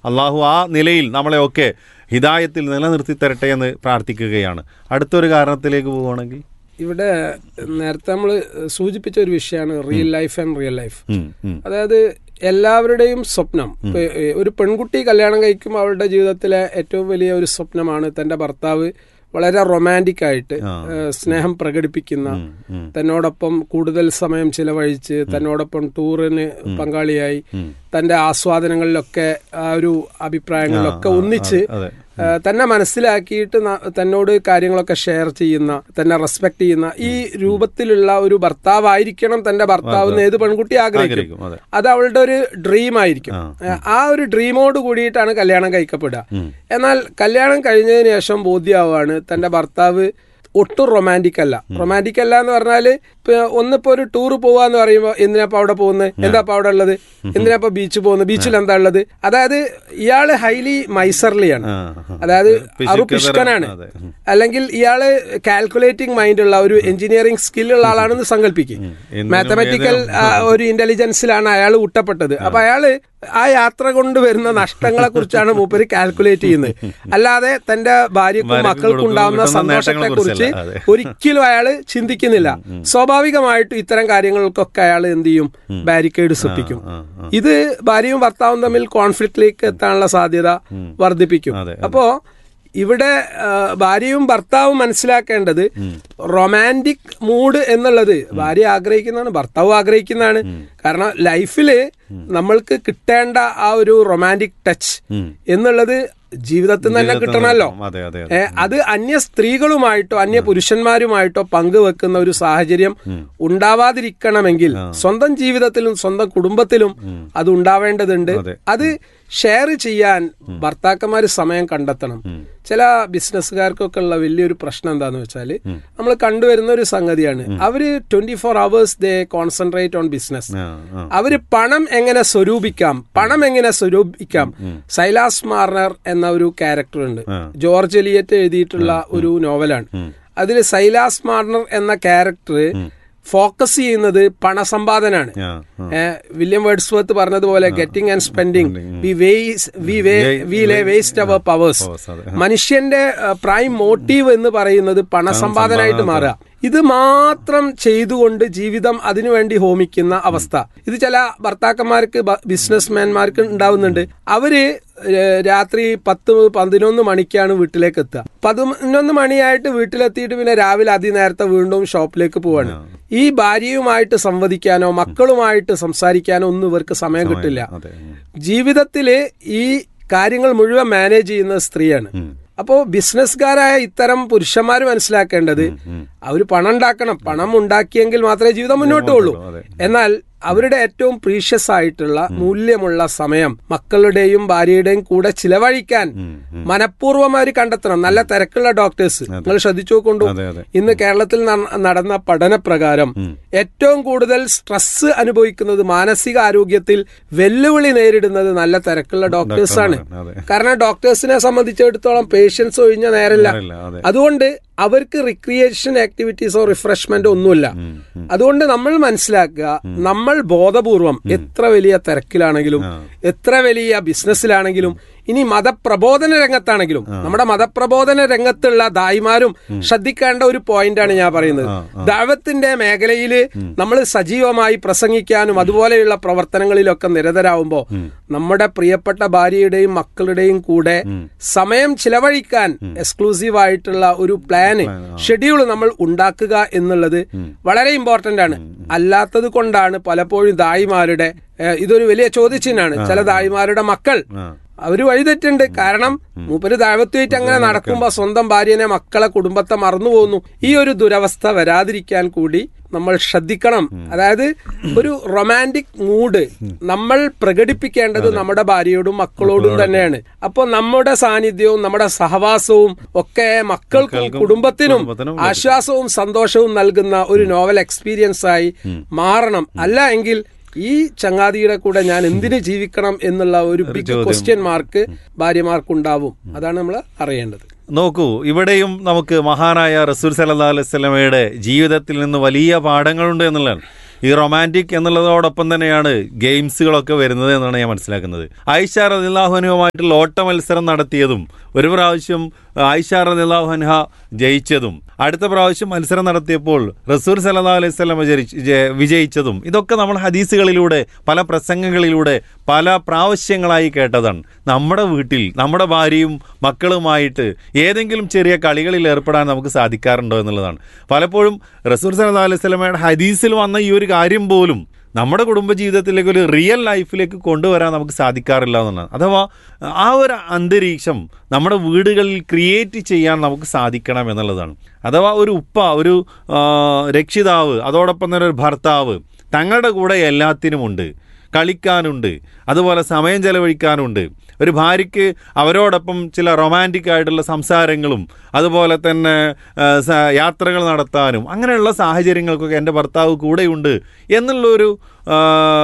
അള്ളാഹു ആ നിലയിൽ നമ്മളെയൊക്കെ ഹിദായത്തിൽ നിലനിർത്തി തരട്ടെ എന്ന് പ്രാർത്ഥിക്കുകയാണ് അടുത്തൊരു കാരണത്തിലേക്ക് പോവുകയാണെങ്കിൽ ഇവിടെ നേരത്തെ നമ്മൾ സൂചിപ്പിച്ച ഒരു വിഷയമാണ് real life and real life ഉം, ഉം. അതായത് എല്ലാവരുടെയും സ്വപ്നം ഇപ്പൊ, ഏ, ഒരു പെൺകുട്ടി കല്യാണം കഴിക്കുമ്പോൾ അവളുടെ ജീവിതത്തിലെ ഏറ്റവും വലിയ ഒരു സ്വപ്നമാണ് തന്റെ ഭർത്താവ് വളരെ റൊമാൻറ്റിക് ആയിട്ട് ഏ, സ്നേഹം പ്രകടിപ്പിക്കുന്ന തന്നോടൊപ്പം കൂടുതൽ സമയം ചിലവഴിച്ച് തന്നോടൊപ്പം ടൂറിന് പങ്കാളിയായി തന്റെ ആസ്വാദനങ്ങളിലൊക്കെ ആ ഒരു അഭിപ്രായങ്ങളിലൊക്കെ ഒന്നിച്ച് അതെ ആ, തന്നെ മനസ്സിലാക്കിയിട്ട് ന- തന്നോട് കാര്യങ്ങളൊക്കെ ഷെയർ ചെയ്യുന്ന തന്നെ റെസ്പെക്ട് ചെയ്യുന്ന ഈ രൂപത്തിലുള്ള ഒരു ഭർത്താവായിരിക്കണം തന്റെ ഭർത്താവ് എന്ന് ഏത് പെൺകുട്ടി ആഗ്രഹിക്കും ആഗ്രഹിക്കും അതെ അത് അവളുടെ ഒരു ഡ്രീം ആയിരിക്കും ആ ഒരു ഡ്രീമോട് കൂടിയിട്ടാണ് കല്യാണം കഴിക്കപ്പെടുക എന്നാൽ കല്യാണം കഴിഞ്ഞതിന് ശേഷം ബോധ്യമാവാണ് തന്റെ ഭർത്താവ് ഒട്ടും റൊമാൻറ്റിക് അല്ല റൊമാൻറ്റിക് അല്ല എന്ന് പറഞ്ഞാല് ഇപ്പൊ ഒന്നിപ്പോ ഒരു ടൂർ പോവാന്ന് പറയുമ്പോൾ എന്തിനാ അവിടെ പോകുന്നത് എന്താ അവിടെ ഉള്ളത് എന്തിനാ ബീച്ച് പോകുന്നത് ബീച്ചിൽ എന്താ ഉള്ളത് അതായത് ഇയാള് ഹൈലി മൈസർലിയാണ് ആ, അതായത് പിശുക്കതരം, അറു പിഷ്കനാണ് അതെ. അല്ലെങ്കിൽ ഇയാള് കാൽക്കുലേറ്റിംഗ് മൈൻഡ് ഉള്ള ഒരു എഞ്ചിനീയറിംഗ് സ്കില്ലുള്ള ആളാണെന്ന് സങ്കല്പിക്കും എന്തിനും മാത്തമാറ്റിക്കൽ ഒരു ഇന്റലിജൻസിലാണ് അയാൾ ഊട്ടപ്പെട്ടത് അപ്പൊ അയാള് ആ യാത്ര കൊണ്ട് വരുന്ന നഷ്ടങ്ങളെ കുറിച്ചാണ് മൂപ്പര് കാൽക്കുലേറ്റ് ചെയ്യുന്നത് അല്ലാതെ തന്റെ ഭാര്യക്കും ഭാര്യക്കും മക്കൾക്കും ഉണ്ടാവുന്ന കിട്ടുന്ന സന്തോഷത്തെ കുറിച്ച് നേട്ടങ്ങളെക്കുറിച്ചല്ല, അതെ. ഒരിക്കലും അയാൾ ചിന്തിക്കുന്നില്ല സ്വാഭാവികമായിട്ടും ഇത്തരം കാര്യങ്ങൾക്കൊക്കെ അയാൾ എന്ത് ചെയ്യും ബാരിക്കേഡ് സൃഷ്ടിക്കും ആ, ആ. ഇത് ഭാര്യയും ഭർത്താവും തമ്മിൽ കോൺഫ്ലിക്റ്റിലേക്ക് എത്താനുള്ള സാധ്യത വർദ്ധിപ്പിക്കും അതെ, അപ്പോ ഇവിടെ ആ, ഭാര്യയും ഭർത്താവും മനസ്സിലാക്കേണ്ടത് റൊമാൻറ്റിക് മൂഡ് എന്നുള്ളത് ഭാര്യ ആഗ്രഹിക്കുന്നതാണ് ഭർത്താവ് ആഗ്രഹിക്കുന്നതാണ് കാരണം ലൈഫില് നമ്മൾക്ക് കിട്ടേണ്ട ആ ഒരു റൊമാൻറ്റിക് ടച്ച് എന്നുള്ളത് ജീവിതത്തിൽ നിന്ന് തന്നെ കിട്ടണമല്ലോ അതെ അതെ ഏ, അത് അന്യ സ്ത്രീകളുമായിട്ടോ അന്യ പുരുഷന്മാരുമായിട്ടോ പങ്കുവെക്കുന്ന ഒരു സാഹചര്യം ഉണ്ടാവാതിരിക്കണമെങ്കിൽ സ്വന്തം ജീവിതത്തിലും സ്വന്തം കുടുംബത്തിലും അത് ഉണ്ടാവേണ്ടതുണ്ട് അതെ. അത് ഷെയർ ചെയ്യാൻ ഭർത്താക്കന്മാർ സമയം കണ്ടെത്തണം ചില ബിസിനസ്സുകാർക്കൊക്കെ ഉള്ള വലിയൊരു പ്രശ്നം എന്താന്ന് വെച്ചാല് നമ്മൾ കണ്ടുവരുന്ന ഒരു സംഗതിയാണ് അവര് twenty four hours they concentrate on business ആ, ആ. അവര് പണം എങ്ങനെ സ്വരൂപിക്കാം പണം എങ്ങനെ സ്വരൂപിക്കാം സൈലാസ് മാർണർ എന്ന ഒരു ക്യാരക്ടർ ഉണ്ട് ആ. ജോർജ് എലിയറ്റ് എഴുതിയിട്ടുള്ള ഒരു നോവലാണ് അതിൽ സൈലാസ് മാർണർ എന്ന ക്യാരക്ടർ ഫോക്കസ് ചെയ്യുന്നത് പണസമ്പാദനാണ് ആ, ആ. ഏ, വില്യം വേർഡ്സ്വർത്ത് പറഞ്ഞതുപോലെ getting and spending we ways we way we lay waste our powers Powers, അതെ. മനുഷ്യന്റെ പ്രൈം മോട്ടീവ് എന്ന് പറയുന്നത് പണസമ്പാദനായിട്ട് മാറുക ഇത് മാത്രം ചെയ്തുകൊണ്ട് ജീവിതം അതിനുവേണ്ടി ഹോമിക്കുന്ന അവസ്ഥ ഇത് ചില ഭർത്താക്കന്മാർക്ക് ബിസിനസ്മാൻമാർക്ക് ഉണ്ടാവുന്നുണ്ട് അവര് ഏഹ്, രാത്രി പത്ത് പതിനൊന്ന് മണിക്കാണ് വീട്ടിലേക്ക് എത്തുക പതിനൊന്ന് മണിയായിട്ട് വീട്ടിലെത്തിയിട്ട് പിന്നെ രാവിലെ അതിനേരത്തെ വീണ്ടും ഷോപ്പിലേക്ക് പോവാണ് ഈ ഭാര്യയുമായിട്ട് സംവദിക്കാനോ മക്കളുമായിട്ട് സംസാരിക്കാനോ ഒന്നും ഇവർക്ക് സമയം കിട്ടില്ല അതെ ഉം. ജീവിതത്തില് ഈ കാര്യങ്ങൾ മുഴുവൻ മാനേജ് ചെയ്യുന്ന സ്ത്രീയാണ് അപ്പോ ബിസിനസ്സുകാരായ ഇത്തരം പുരുഷന്മാർ മനസ്സിലാക്കേണ്ടത് അവര് പണം ഉണ്ടാക്കണം പണം ഉണ്ടാക്കിയെങ്കിൽ മാത്രമേ ജീവിതം മുന്നോട്ട് പോകുള്ളൂ അതെ. എന്നാൽ അവരുടെ ഏറ്റവും പ്രീഷ്യസ് ആയിട്ടുള്ള മൂല്യമുള്ള സമയം മക്കളുടെയും ഭാര്യയുടെയും കൂടെ ചിലവഴിക്കാൻ മനഃപൂർവ്വം അവർ കണ്ടെത്തണം നല്ല തിരക്കുള്ള ഡോക്ടേഴ്സ് നിങ്ങൾ ശ്രദ്ധിച്ചു നോക്കൊണ്ടു അതെ അതെ ഇന്ന് കേരളത്തിൽ ന- നടന്ന പഠനപ്രകാരം ഏറ്റവും കൂടുതൽ സ്ട്രെസ് അനുഭവിക്കുന്നത് മാനസിക ആരോഗ്യത്തിൽ വെല്ലുവിളി നേരിടുന്നത് നല്ല തിരക്കുള്ള ഡോക്ടേഴ്സാണ് അതെ കാരണം ഡോക്ടേഴ്സിനെ സംബന്ധിച്ചിടത്തോളം പേഷ്യൻസ് ഒഴിഞ്ഞ നേരമില്ല ഇല്ല, അതെ അതുകൊണ്ട് അവർക്ക് റിക്രിയേഷൻ ആക്ടിവിറ്റീസോ റിഫ്രഷ്മെന്റോ ഒന്നുമില്ല അതുകൊണ്ട് നമ്മൾ മനസ്സിലാക്കുക നമ്മൾ ബോധപൂർവം എത്ര വലിയ തിരക്കിലാണെങ്കിലും എത്ര വലിയ ബിസിനസ്സിലാണെങ്കിലും ഇനി മതപ്രബോധന രംഗത്താണെങ്കിലും നമ്മുടെ മതപ്രബോധന രംഗത്തുള്ള ദായിമാരും ശ്രദ്ധിക്കേണ്ട ഒരു പോയിന്റാണ് ഞാൻ പറയുന്നത് ദൈവത്തിന്റെ മേഖലയിൽ നമ്മൾ സജീവമായി പ്രസംഗിക്കാനും അതുപോലെയുള്ള പ്രവർത്തനങ്ങളിലൊക്കെ നിരതരാകുമ്പോൾ നമ്മുടെ പ്രിയപ്പെട്ട ഭാര്യയുടെയും മക്കളുടെയും കൂടെ സമയം ചിലവഴിക്കാൻ എക്സ്ക്ലൂസീവ് ആയിട്ടുള്ള ഒരു പ്ലാന് ഷെഡ്യൂൾ നമ്മൾ ഉണ്ടാക്കുക എന്നുള്ളത് വളരെ ഇമ്പോർട്ടന്റ് ആണ് അല്ലാത്തത് കൊണ്ടാണ് പലപ്പോഴും ദായിമാരുടെ ഏഹ്, ഇതൊരു വലിയ ചോദ്യചിഹ്നമാണ് ചില ദായിമാരുടെ മക്കൾ ആ അവര് വഴിതെറ്റുണ്ട് കാരണം മൂപ്പര് ദൈവത്വമായിട്ട് അങ്ങനെ നടക്കുമ്പോ സ്വന്തം ഭാര്യനെ മക്കളെ കുടുംബത്തെ മറന്നു പോകുന്നു ഈ ഒരു ദുരവസ്ഥ വരാതിരിക്കാൻ കൂടി നമ്മൾ ശ്രദ്ധിക്കണം അതായത് ഒരു റൊമാൻറ്റിക് മൂഡ് നമ്മൾ പ്രകടിപ്പിക്കേണ്ടത് നമ്മുടെ ഭാര്യയോടും മക്കളോടും തന്നെയാണ് അപ്പോൾ നമ്മുടെ സാന്നിധ്യവും നമ്മുടെ സഹവാസവും ഒക്കെ മക്കൾക്കും കുടുംബത്തിനും കുടുംബത്തിനും ആശ്വാസവും സന്തോഷവും നൽകുന്ന ഒരു നോവൽ എക്സ്പീരിയൻസ് ആയി മാറണം അല്ല എങ്കിൽ ഈ ചങ്ങാതിയുടെ കൂടെ ഞാൻ എന്തിനു ജീവിക്കണം എന്നുള്ള ഒരു ബിഗ് ക്വസ്റ്റ്യൻ മാർക്ക് ഭാര്യമാർക്കുണ്ടാവും അതാണ് നമ്മൾ അറിയേണ്ടത് നോക്കൂ ഇവിടെയും നമുക്ക് മഹാനായ റസൂൽ സല്ലല്ലാഹു അലൈഹി വസല്ലമയുടെ ജീവിതത്തിൽ നിന്ന് വലിയ പാഠങ്ങളുണ്ട് എന്നുള്ളതാണ് ഈ റൊമാൻറ്റിക് എന്നുള്ളതോടൊപ്പം തന്നെയാണ് ഗെയിംസുകളൊക്കെ വരുന്നത് എന്നാണ് ഞാൻ മനസ്സിലാക്കുന്നത് ഐഷ റദില്ലാഹുനുമായിട്ടുള്ള ഓട്ട മത്സരം നടത്തിയതും ഒരു പ്രാവശ്യം ആയിഷ റദില്ലാഹുൻഹ ജയിച്ചതും അടുത്ത പ്രാവശ്യം മത്സരം നടത്തിയപ്പോൾ റസൂർ സല്ലാ അലൈഹി സ്വലം വിജയിച്ചതും ഇതൊക്കെ നമ്മൾ ഹദീസുകളിലൂടെ പല പ്രസംഗങ്ങളിലൂടെ പല പ്രാവശ്യങ്ങളായി കേട്ടതാണ് നമ്മുടെ വീട്ടിൽ നമ്മുടെ ഭാര്യയും മക്കളുമായിട്ട് ഏതെങ്കിലും ചെറിയ കളികളിൽ ഏർപ്പെടാൻ നമുക്ക് സാധിക്കാറുണ്ടോ എന്നുള്ളതാണ് പലപ്പോഴും റസൂർ സല്ലാ അലൈഹി സ്വലമയുടെ ഹദീസിൽ വന്ന ഈ ഒരു കാര്യം പോലും നമ്മുടെ കുടുംബജീവിതത്തിലേക്ക് ഒരു റിയൽ ലൈഫിലേക്ക് കൊണ്ടുവരാൻ നമുക്ക് സാധിക്കാറില്ല എന്നാണ് അഥവാ ആ ഒരു അന്തരീക്ഷം നമ്മുടെ വീടുകളിൽ ക്രിയേറ്റ് ചെയ്യാൻ നമുക്ക് സാധിക്കണം എന്നുള്ളതാണ് അഥവാ ഒരു ഉപ്പ ഒരു ആ, രക്ഷിതാവ് അതോടൊപ്പം തന്നെ ഒരു ഭർത്താവ് തങ്ങളുടെ കൂടെ എല്ലാത്തിനുമുണ്ട് കളിക്കാനുണ്ട് അതുപോലെ സമയം ചെലവഴിക്കാനുണ്ട് ഒരു ഭാര്യയ്ക്ക് അവരോടൊപ്പം ചില റൊമാൻറ്റിക് ആയിട്ടുള്ള സംസാരങ്ങളും അതുപോലെ തന്നെ ആ, സ- യാത്രകൾ നടത്താനും അങ്ങനെയുള്ള സാഹചര്യങ്ങൾക്കൊക്കെ എൻ്റെ ഭർത്താവ് കൂടെയുണ്ട് എന്നുള്ളൊരു ആ,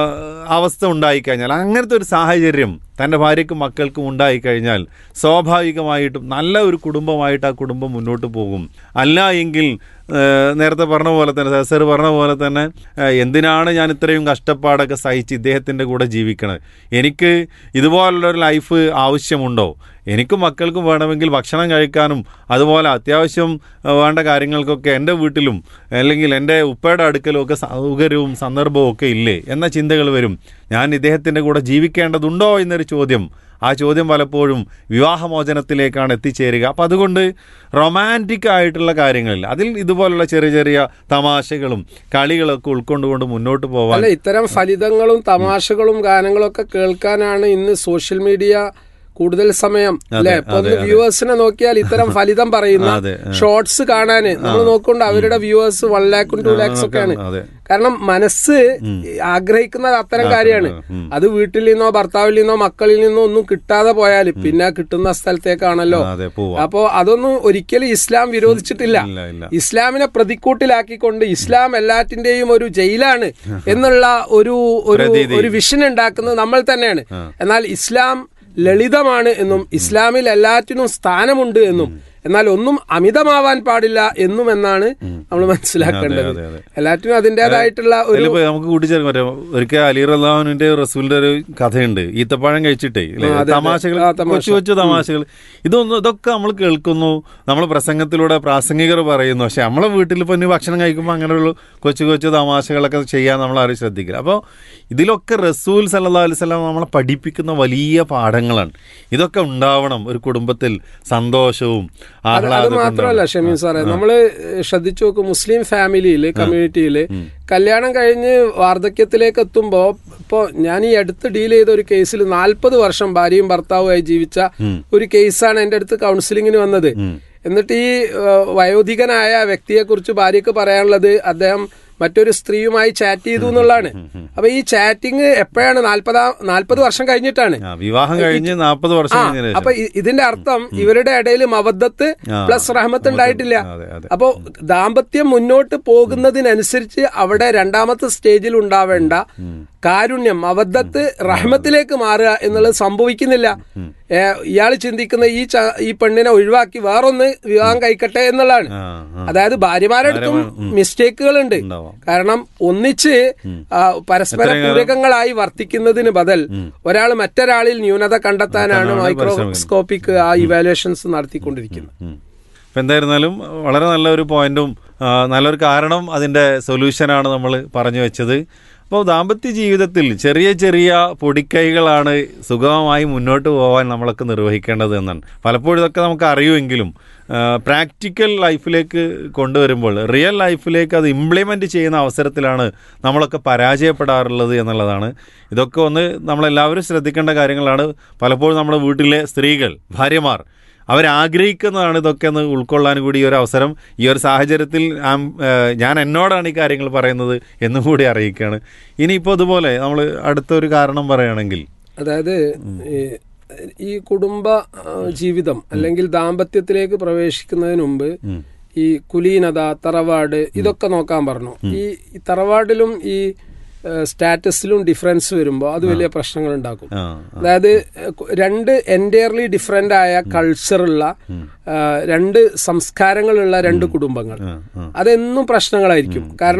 അവസ്ഥ ഉണ്ടായിക്കഴിഞ്ഞാൽ അങ്ങനത്തെ ഒരു സാഹചര്യം തൻ്റെ ഭാര്യയ്ക്കും മക്കൾക്കും ഉണ്ടായിക്കഴിഞ്ഞാൽ സ്വാഭാവികമായിട്ടും നല്ല ഒരു കുടുംബമായിട്ട് ആ കുടുംബം മുന്നോട്ട് പോകും അല്ല എങ്കിൽ ആ, നേരത്തെ പറഞ്ഞ പോലെ തന്നെ സർ പറഞ്ഞ പോലെ തന്നെ ആ, എന്തിനാണ് ഞാൻ ഇത്രയും കഷ്ടപ്പാടൊക്കെ സഹിച്ച് ഇദ്ദേഹത്തിൻ്റെ കൂടെ ജീവിക്കണത് എനിക്ക് ഇതുപോലുള്ളൊരു ലൈഫ് ആവശ്യമുണ്ടോ എനിക്കും മക്കൾക്കും വേണമെങ്കിൽ ഭക്ഷണം കഴിക്കാനും അതുപോലെ അത്യാവശ്യം ആ, വേണ്ട കാര്യങ്ങൾക്കൊക്കെ എൻ്റെ വീട്ടിലും അല്ലെങ്കിൽ എൻ്റെ ഉപ്പയുടെ അടുക്കലും ഒക്കെ സൗകര്യവും സന്ദർഭവും ഒക്കെ ഇല്ലേ എന്ന ചിന്തകൾ വരും ഞാൻ ഇദ്ദേഹത്തിൻ്റെ കൂടെ ജീവിക്കേണ്ടതുണ്ടോ എന്നൊരു ചോദ്യം ആ ചോദ്യം പലപ്പോഴും വിവാഹമോചനത്തിലേക്കാണ് എത്തിച്ചേരുക അപ്പം അതുകൊണ്ട് റൊമാൻറ്റിക് ആയിട്ടുള്ള കാര്യങ്ങളിൽ അതിൽ ഇതുപോലുള്ള ചെറിയ ചെറിയ തമാശകളും കളികളൊക്കെ ഉൾക്കൊണ്ടുകൊണ്ട് മുന്നോട്ട് പോവാൻ അല്ല ഇത്തരം ഫലിതങ്ങളും തമാശകളും ഗാനങ്ങളും ഒക്കെ കേൾക്കാനാണ് ഇന്ന് സോഷ്യൽ മീഡിയ കൂടുതൽ സമയം അല്ലെ ഇപ്പൊ ഒന്ന് വ്യൂവേഴ്സിനെ നോക്കിയാൽ ഇത്തരം ഫലിതം പറയുന്ന അതെ, ഷോർട്സ് കാണാന് നമ്മൾ നോക്കുകൊണ്ട് അവരുടെ വ്യൂവേഴ്സ് വൺ ലാക്കും ടു ലാക്സ് ഒക്കെയാണ് അതെ കാരണം മനസ്സ് ആഗ്രഹിക്കുന്നത് അത്തരം കാര്യമാണ് ഉം. അത് വീട്ടിൽ നിന്നോ ഭർത്താവിൽ നിന്നോ മക്കളിൽ നിന്നോ ഒന്നും കിട്ടാതെ പോയാൽ പിന്നെ കിട്ടുന്ന സ്ഥലത്തേക്കാണല്ലോ അതെ പോവാ അപ്പോ അതൊന്നും ഒരിക്കലും ഇസ്ലാം വിരോധിച്ചിട്ടില്ല ഇല്ല ഇല്ല ഇസ്ലാമിനെ പ്രതിക്കൂട്ടിലാക്കിക്കൊണ്ട് ഇസ്ലാം എല്ലാറ്റിന്റെയും ഒരു ജയിലാണ് എന്നുള്ള ഒരു ഒരു പ്രതീതി. ഒരു വിഷൻ ഉണ്ടാക്കുന്നത് നമ്മൾ തന്നെയാണ് എന്നാൽ ഇസ്ലാം ലളിതമാണ് എന്നും ഇസ്ലാമിൽ എല്ലാറ്റിനും സ്ഥാനമുണ്ട് എന്നും എന്നാൽ ഒന്നും അമിതമാവാൻ പാടില്ല എന്നും എന്നാണ് നമ്മൾ മനസ്സിലാക്കേണ്ടത് അതെ, അതെ. എല്ലാറ്റിനും അതിൻ്റെതായിട്ടുള്ള ഒരു അതിലിപ്പോ നമുക്ക് കൂട്ടിച്ചേർക്കാൻ പറ്റും ഒരിക്കൽ അലി റഹ്ലാവിന്റെ റസൂലിന്റെ ഒരു കഥയുണ്ട് ഈത്തപ്പഴം കഴിച്ചിട്ടേ ഇല്ലേ? ആ, അതെ, അതെ. തമാശകൾ ആ, തമാശ. കൊച്ചു കൊച്ചു തമാശകൾ ഇതൊന്നും ഇതൊക്കെ നമ്മൾ കേൾക്കുന്നു നമ്മൾ പ്രസംഗത്തിലൂടെ പ്രാസംഗികർ പറയുന്നു പക്ഷെ നമ്മളെ വീട്ടിൽ ഇപ്പൊ ഇനി ഭക്ഷണം കഴിക്കുമ്പോൾ അങ്ങനെയുള്ള കൊച്ചു കൊച്ചു തമാശകളൊക്കെ ചെയ്യാൻ നമ്മൾ ആരും ശ്രദ്ധിക്കില്ല അപ്പോൾ ഇതിലൊക്കെ റസൂൽ സല്ലാ അലിസ്ലാം നമ്മളെ പഠിപ്പിക്കുന്ന വലിയ പാഠങ്ങളാണ് ഇതൊക്കെ ഉണ്ടാവണം ഒരു കുടുംബത്തിൽ സന്തോഷവും അത് അത് ആഹ്ലാദവും മാത്രമല്ല ഷമീൻ സാറേ നമ്മള് ശ്രദ്ധിച്ചു നോക്കും മുസ്ലിം ഫാമിലിയിൽ കമ്മ്യൂണിറ്റിയിൽ കല്യാണം കഴിഞ്ഞ് വാർദ്ധക്യത്തിലേക്ക് എത്തുമ്പോ ഇപ്പോ ഞാൻ ഈ അടുത്ത് ഡീൽ ചെയ്ത ഒരു കേസിൽ നാൽപ്പത് വർഷം ഭാര്യയും ഭർത്താവുമായി ജീവിച്ച ഒരു കേസാണ് എന്റെ അടുത്ത് കൗൺസിലിങ്ങിന് വന്നത് എന്നിട്ട് ഈ ഏഹ്, വയോധികനായ വ്യക്തിയെ കുറിച്ച് ഭാര്യക്ക് പറയാനുള്ളത് അദ്ദേഹം മറ്റൊരു സ്ത്രീയുമായി ചാറ്റ് ചെയ്തു എന്നുള്ളതാണ് അപ്പൊ ഈ ചാറ്റിംഗ് എപ്പോഴാണ് നാൽപ്പതാം നാൽപ്പത് വർഷം കഴിഞ്ഞിട്ടാണ് ആ, വിവാഹം കഴിഞ്ഞ് നാൽപ്പത് വർഷം ആ, കഴിഞ്ഞതിന് ശേഷം അപ്പൊ ഇ- ഇതിന്റെ അർത്ഥം ഇവരുടെ ഇടയിൽ മവദ്ദത്ത് ആ, പ്ലസ് റഹ്മത്ത് ഉണ്ടായിട്ടില്ല അതെ അതെ അപ്പോ ദാമ്പത്യം മുന്നോട്ട് പോകുന്നതിനനുസരിച്ച് അവിടെ രണ്ടാമത്തെ സ്റ്റേജിൽ ഉണ്ടാവേണ്ട കാരുണ്യം മവദ്ദത്ത് റഹ്മത്തിലേക്ക് മാറുക എന്നുള്ളത് സംഭവിക്കുന്നില്ല ഏ, ഇയാൾ ചിന്തിക്കുന്ന ഈ ച- ഈ പെണ്ണിനെ ഒഴിവാക്കി വേറൊന്ന് വിവാഹം കഴിക്കട്ടെ എന്നുള്ളതാണ് ആ ആ അതായത് ഭാര്യമാരുടെ അടുത്തും മിസ്റ്റേക്കുകൾ ഉണ്ട് ഉണ്ടാവാം. കാരണം ഒന്നിച്ച് ആ, പരസ്പര പൂരകങ്ങളായി വർത്തിക്കുന്നതിന് ബദൽ ഒരാൾ മറ്റൊരാളിൽ ന്യൂനത കണ്ടെത്താനാണ് മൈക്രോസ്കോപ്പിക് ആ ഇവാലുവേഷൻസ് നടത്തിക്കൊണ്ടിരിക്കുന്നത് ഉം. ഇപ്പം എന്തായിരുന്നാലും വളരെ നല്ലൊരു പോയിന്റും ആ, നല്ലൊരു കാരണം അതിൻ്റെ സൊല്യൂഷനാണ് നമ്മൾ പറഞ്ഞു വെച്ചത് അപ്പോൾ ദാമ്പത്യ ജീവിതത്തിൽ ചെറിയ ചെറിയ പൊടിക്കൈകളാണ് സുഗമമായി മുന്നോട്ട് പോകാൻ നമ്മളൊക്കെ നിർവഹിക്കേണ്ടത് എന്നാണ് പലപ്പോഴും ഇതൊക്കെ നമുക്ക് അറിയുമെങ്കിലും പ്രാക്ടിക്കൽ ലൈഫിലേക്ക് കൊണ്ടുവരുമ്പോൾ റിയൽ ലൈഫിലേക്ക് അത് ഇംപ്ലിമെൻ്റ് ചെയ്യുന്ന അവസരത്തിലാണ് നമ്മളൊക്കെ പരാജയപ്പെടാറുള്ളത് എന്നുള്ളതാണ് ഇതൊക്കെ ഒന്ന് നമ്മളെല്ലാവരും ശ്രദ്ധിക്കേണ്ട കാര്യങ്ങളാണ് പലപ്പോഴും നമ്മുടെ വീട്ടിലെ സ്ത്രീകൾ ഭാര്യമാർ അവരാഗ്രഹിക്കുന്നതാണ് ഇതൊക്കെ ഒന്ന് ഉൾക്കൊള്ളാൻ കൂടി ഈ ഒരു അവസരം ഈ ഒരു സാഹചര്യത്തിൽ ആം, ഏഹ്, ഞാൻ എന്നോടാണ് ഈ കാര്യങ്ങൾ പറയുന്നത് എന്നും കൂടി അറിയിക്കുകയാണ് ഇനിയിപ്പോൾ ഇതുപോലെ നമ്മൾ അടുത്തൊരു കാരണം പറയുകയാണെങ്കിൽ അതായത് ഈ- ഈ കുടുംബ ആ, ജീവിതം അല്ലെങ്കിൽ ദാമ്പത്യത്തിലേക്ക് പ്രവേശിക്കുന്നതിന് മുമ്പ് ഈ കുലീനത തറവാട് ഇതൊക്കെ നോക്കാൻ പറഞ്ഞു ഈ ഈ തറവാടിലും ഈ ആ, സ്റ്റാറ്റസിലും ഡിഫറൻസ് വരുമ്പോൾ അത് വലിയ പ്രശ്നങ്ങൾ ഉണ്ടാക്കും ആ അതായത് എഹ്, കു- രണ്ട് എൻറ്റയർലി ഡിഫറെന്റ് ആയ കൾച്ചറുള്ള ആ, രണ്ട് സംസ്കാരങ്ങളുള്ള രണ്ട് കുടുംബങ്ങൾ ആ, ആ. അതെന്നും പ്രശ്നങ്ങളായിരിക്കും കാരണം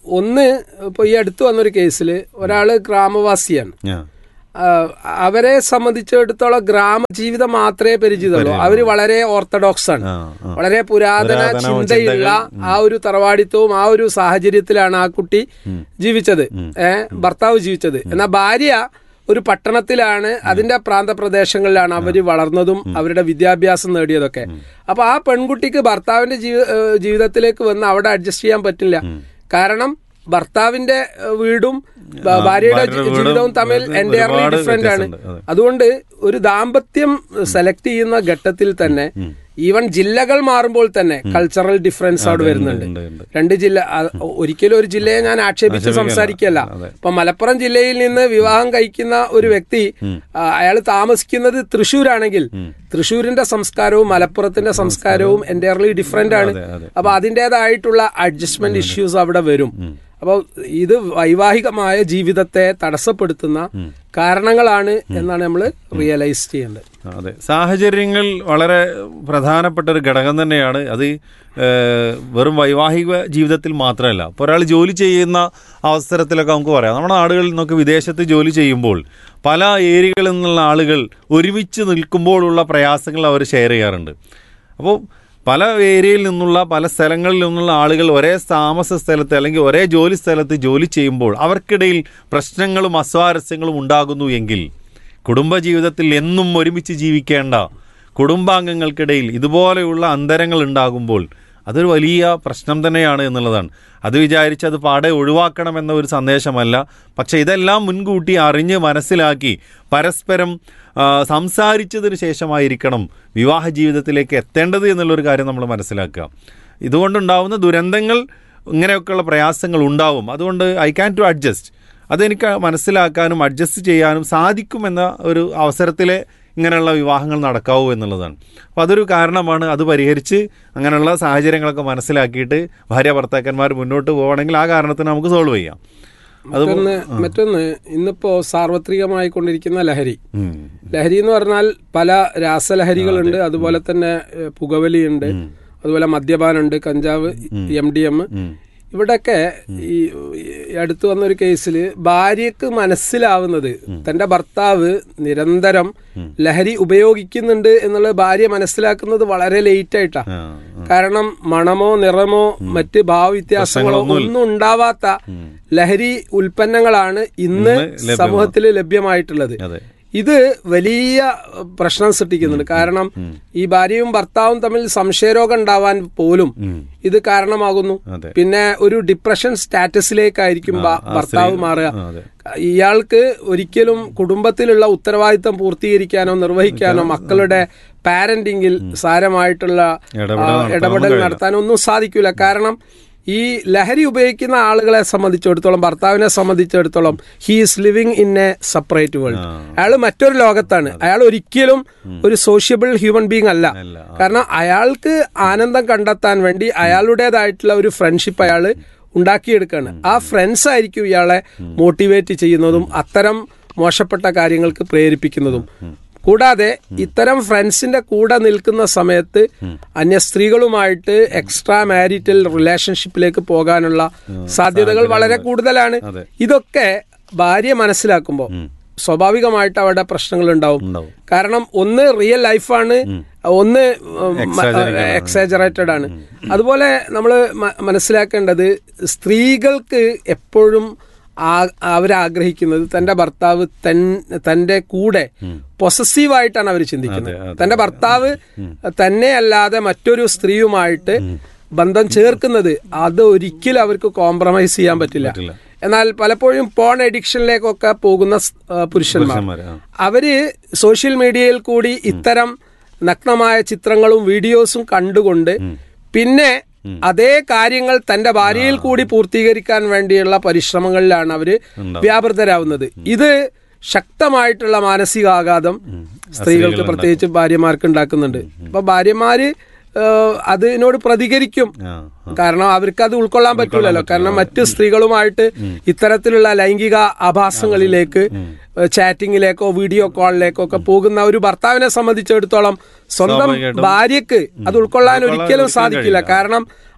ഒന്ന് ഇപ്പൊ ഈ അടുത്ത് വന്നൊരു കേസിൽ ഒരാള് ഗ്രാമവാസിയാണ് ആ. ആ, അവരെ സംബന്ധിച്ചിടത്തോളം ഗ്രാമജീവിതം മാത്രമേ പരിചിതമുള്ളൂ അവര് വളരെ ഓർത്തഡോക്സ് ആണ് ആ, ആ. വളരെ പുരാതന പുരാതന ചിന്തയുള്ള ആ ഒരു തറവാടിത്തവും ആ ഒരു സാഹചര്യത്തിലാണ് ആ കുട്ടി ജീവിച്ചത് ഏഹ് ഭർത്താവ് ജീവിച്ചത് എന്നാൽ ഭാര്യ ഒരു പട്ടണത്തിലാണ് അതിന്റെ പ്രാന്തപ്രദേശങ്ങളിലാണ് അവര് വളർന്നതും അവരുടെ വിദ്യാഭ്യാസം നേടിയതൊക്കെ അപ്പൊ ആ പെൺകുട്ടിക്ക് ഭർത്താവിന്റെ ജീവി- ഏഹ് ജീവിതത്തിലേക്ക് വന്ന് അവിടെ അഡ്ജസ്റ്റ് ചെയ്യാൻ പറ്റില്ല കാരണം ഭർത്താവിന്റെ ഏഹ് വീടും ഭ- ഭാര്യയുടെ ഭാര്യയുടെ ജി- വീടും ജീവിതവും തമ്മിൽ അത് എൻറ്റയർലി ഒരുപാട് ഡിഫറെന്റ് ആണ് വ്യത്യാസമുണ്ട്. അതെ. അതുകൊണ്ട് ഒരു ദാമ്പത്യം സെലക്ട് ചെയ്യുന്ന ഘട്ടത്തിൽ തന്നെ ഈവൻ ജില്ലകൾ മാറുമ്പോൾ തന്നെ കൾച്ചറൽ ഡിഫറൻസ് അവിടെ വരുന്നുണ്ട് ഉണ്ട്, ഉണ്ട്. രണ്ട് ജില്ല അ- ഒരിക്കലും ഒരു ജില്ലയെ ഞാൻ ആക്ഷേപിച്ച് സംസാരിക്കല്ല അതെ. ഇപ്പൊ മലപ്പുറം ജില്ലയിൽ നിന്ന് വിവാഹം കഴിക്കുന്ന ഒരു വ്യക്തി അയാൾ താമസിക്കുന്നത് തൃശ്ശൂരാണെങ്കിൽ തൃശ്ശൂരിന്റെ സംസ്കാരവും മലപ്പുറത്തിന്റെ സംസ്കാരവും എൻറ്റയർലി ഡിഫറെന്റ് ആണ് അതെ, അതെ. അപ്പൊ അതിൻ്റെതായിട്ടുള്ള അഡ്ജസ്റ്റ്മെന്റ് ഇഷ്യൂസ് അവിടെ വരും അപ്പോൾ ഇത് വൈവാഹികമായ ജീവിതത്തെ തടസ്സപ്പെടുത്തുന്ന കാരണങ്ങളാണ് എന്നാണ് നമ്മൾ റിയലൈസ് ചെയ്യേണ്ടത് അതെ സാഹചര്യങ്ങൾ വളരെ പ്രധാനപ്പെട്ട ഒരു ഘടകം തന്നെയാണ് അത് ഏഹ്, വെറും വൈവാഹിക ജീവിതത്തിൽ മാത്രമല്ല ഇപ്പോൾ ഒരാൾ ജോലി ചെയ്യുന്ന അവസരത്തിലൊക്കെ നമുക്ക് പറയാം നമ്മുടെ നാടുകളിൽ നിന്നൊക്കെ വിദേശത്ത് ജോലി ചെയ്യുമ്പോൾ പല ഏരിയകളിൽ നിന്നുള്ള ആളുകൾ ഒരുമിച്ച് നിൽക്കുമ്പോഴുള്ള പ്രയാസങ്ങൾ അവർ ഷെയർ ചെയ്യാറുണ്ട് അപ്പോൾ പല ഏരിയയിൽ നിന്നുള്ള പല സ്ഥലങ്ങളിൽ നിന്നുള്ള ആളുകൾ ഒരേ താമസ സ്ഥലത്ത് അല്ലെങ്കിൽ ഒരേ ജോലി സ്ഥലത്ത് ജോലി ചെയ്യുമ്പോൾ അവർക്കിടയിൽ പ്രശ്നങ്ങളും അസ്വാരസ്യങ്ങളും ഉണ്ടാകുന്നു എങ്കിൽ കുടുംബജീവിതത്തിൽ എന്നും ഒരുമിച്ച് ജീവിക്കേണ്ട കുടുംബാംഗങ്ങൾക്കിടയിൽ ഇതുപോലെയുള്ള അന്തരങ്ങൾ ഉണ്ടാകുമ്പോൾ അതൊരു വലിയ പ്രശ്നം തന്നെയാണ് എന്നുള്ളതാണ് അത് വിചാരിച്ച് അത് പാടെ ഒഴിവാക്കണമെന്ന ഒരു സന്ദേശമല്ല പക്ഷേ ഇതെല്ലാം മുൻകൂട്ടി അറിഞ്ഞ് മനസ്സിലാക്കി പരസ്പരം ആ, സംസാരിച്ചതിന് ശേഷമായിരിക്കണം വിവാഹ ജീവിതത്തിലേക്ക് എത്തേണ്ടത് എന്നുള്ളൊരു കാര്യം നമ്മൾ മനസ്സിലാക്കുക ഇതുകൊണ്ടുണ്ടാവുന്ന ദുരന്തങ്ങൾ ഇങ്ങനെയൊക്കെയുള്ള പ്രയാസങ്ങൾ ഉണ്ടാവും അതുകൊണ്ട് ഐ ക്യാൻ ടു അഡ്ജസ്റ്റ് അതെനിക്ക് മനസ്സിലാക്കാനും അഡ്ജസ്റ്റ് ചെയ്യാനും സാധിക്കുമെന്ന ഒരു അവസരത്തിലെ ഇങ്ങനെയുള്ള വിവാഹങ്ങൾ നടക്കാവൂ എന്നുള്ളതാണ് അപ്പോൾ അതൊരു കാരണമാണ് അത് പരിഹരിച്ച് അങ്ങനെയുള്ള സാഹചര്യങ്ങളൊക്കെ മനസ്സിലാക്കിയിട്ട് ഭാര്യ ഭർത്താക്കന്മാർ മുന്നോട്ട് പോവുകയാണെങ്കിൽ ആ കാരണത്തിന് നമുക്ക് സോൾവ് ചെയ്യാം അത് മറ്റൊന്ന് മറ്റൊന്ന് ഇന്നിപ്പോ സാർവത്രികമായി കൊണ്ടിരിക്കുന്ന ലഹരി ഉം. ലഹരി എന്ന് പറഞ്ഞാൽ പല രാസലഹരികളുണ്ട് അതുപോലെ തന്നെ ഏഹ്, പുകവലിയുണ്ട് അതുപോലെ മദ്യപാനുണ്ട് കഞ്ചാവ് എം ഡി എം ഇവിടൊക്കെ ഈ ഈ അടുത്ത് വന്ന ഒരു കേസിൽ ഭാര്യക്ക് മനസ്സിലാവുന്നത് തന്റെ ഭർത്താവ് നിരന്തരം ലഹരി ഉപയോഗിക്കുന്നുണ്ട് എന്നുള്ളത് ഭാര്യ മനസ്സിലാക്കുന്നത് വളരെ ലേറ്റ് ആയിട്ടാ ആ, കാരണം മണമോ നിറമോ മറ്റ് ഭാവവ്യത്യാസങ്ങളോ ഒന്നും ഉണ്ടാവാത്ത ലഹരി ഉൽപ്പന്നങ്ങളാണ് ഇന്ന് ലഭ്യമാണ്. സമൂഹത്തിൽ ലഭ്യമായിട്ടുള്ളത് അതെ ഇത് വലിയ പ്രശ്നം സൃഷ്ടിക്കുന്നുണ്ട് കാരണം ഈ ഭാര്യയും ഭർത്താവും തമ്മിൽ സംശയരോഗം ഉണ്ടാവാൻ പോലും ഇത് കാരണമാകുന്നു അതെ. പിന്നെ ഒരു ഡിപ്രഷൻ സ്റ്റാറ്റസിലേക്കായിരിക്കും ഭ- ഭർത്താവ് മാറുക ആ, അതെ. ഇയാൾക്ക് ഒരിക്കലും കുടുംബത്തിലുള്ള ഉത്തരവാദിത്തം പൂർത്തീകരിക്കാനോ നിർവഹിക്കാനോ മക്കളുടെ പാരന്റിങ്ങിൽ സാരമായിട്ടുള്ള ഇടപെടൽ ആ, നടത്താനൊന്നും ഇടപെടൽ കഴിയില്ല. നടത്താനൊന്നും സാധിക്കില്ല കാരണം ഈ ലഹരി ഉപയോഗിക്കുന്ന ആളുകളെ സംബന്ധിച്ചിടത്തോളം ഭർത്താവിനെ സംബന്ധിച്ചിടത്തോളം he is living in a separate world അയാൾ മറ്റൊരു ലോകത്താണ് അയാൾ ഒരിക്കലും ഒരു സോഷ്യബിൾ ഹ്യൂമൻ ബീങ് അല്ല അല്ല. കാരണം അയാൾക്ക് ആനന്ദം കണ്ടെത്താൻ വേണ്ടി അയാളുടേതായിട്ടുള്ള ഒരു ഫ്രണ്ട്ഷിപ്പ് അയാൾ ഉണ്ടാക്കിയെടുക്കുകയാണ് ആ ഫ്രണ്ട്സ് ആയിരിക്കും ഇയാളെ മോട്ടിവേറ്റ് ചെയ്യുന്നതും അത്തരം മോശപ്പെട്ട കാര്യങ്ങൾക്ക് പ്രേരിപ്പിക്കുന്നതും കൂടാതെ ഇത്തരം ഫ്രണ്ട്സിന്റെ കൂടെ നിൽക്കുന്ന സമയത്ത് അന്യ സ്ത്രീകളുമായിട്ട് എക്സ്ട്രാ മാരിറ്റൽ റിലേഷൻഷിപ്പിലേക്ക് പോകാനുള്ള സാധ്യതകൾ വളരെ കൂടുതലാണ് അതെ. ഇതൊക്കെ ഭാര്യ മനസ്സിലാക്കുമ്പോൾ സ്വാഭാവികമായിട്ട് അവിടെ പ്രശ്നങ്ങൾ ഉണ്ടാവും ഉണ്ടാവും. കാരണം ഒന്ന് റിയൽ ലൈഫാണ് ഒന്ന് എക്സാജറേറ്റഡ് ആണ് അതുപോലെ നമ്മൾ മനസ്സിലാക്കേണ്ടത് സ്ത്രീകൾക്ക് എപ്പോഴും ആ- അവരാഗ്രഹിക്കുന്നത് തന്റെ ഭർത്താവ് തൻ തന്റെ കൂടെ പൊസസീവായിട്ടാണ് അവർ ചിന്തിക്കുന്നത് അതെ, അതെ. തന്റെ ഭർത്താവ് തന്നെ അല്ലാതെ മറ്റൊരു സ്ത്രീയുമായിട്ട് ബന്ധം ചേർക്കുന്നത് അത് ഒരിക്കലും അവർക്ക് കോംപ്രമൈസ് ചെയ്യാൻ പറ്റില്ല പറ്റില്ല. എന്നാൽ പലപ്പോഴും പോൺ എഡിക്ഷനിലേക്കൊക്കെ പോകുന്ന സ്- ആ, പുരുഷന്മാർ പുരുഷന്മാര്, ആ. അവര് സോഷ്യൽ മീഡിയയിൽ കൂടി ഇത്തരം നഗ്നമായ ചിത്രങ്ങളും വീഡിയോസും കണ്ടുകൊണ്ട് പിന്നെ അതേ കാര്യങ്ങൾ തന്റെ ഭാര്യയിൽ കൂടി പൂർത്തീകരിക്കാൻ വേണ്ടിയുള്ള പരിശ്രമങ്ങളിലാണ് അവര് വ്യാപൃതരാവുന്നത് ഇത് ശക്തമായിട്ടുള്ള മാനസികാഘാതം സ്ത്രീകൾക്ക് പ്രത്യേകിച്ച് ഭാര്യമാർക്ക് ഉണ്ടാക്കുന്നുണ്ട് അപ്പൊ ഭാര്യമാര് ഏഹ്, അതിനോട് പ്രതികരിക്കും ആ, കാരണം അവർക്ക് അത് ഉൾക്കൊള്ളാൻ പറ്റൂലല്ലോ കാരണം മറ്റു സ്ത്രീകളുമായിട്ട് ഇത്തരത്തിലുള്ള ലൈംഗിക ആഭാസങ്ങളിലേക്ക് ചാറ്റിങ്ങിലേക്കോ വീഡിയോ കോളിലേക്കോ ഒക്കെ പോകുന്ന ഒരു ഭർത്താവിനെ സംബന്ധിച്ചിടത്തോളം സ്വന്തം സ്വാഭാവികമായിട്ടും ഭാര്യക്ക് അത് ഉൾക്കൊള്ളാൻ ഒരിക്കലും ഒരിക്കലും സാധിക്കില്ല കാരണം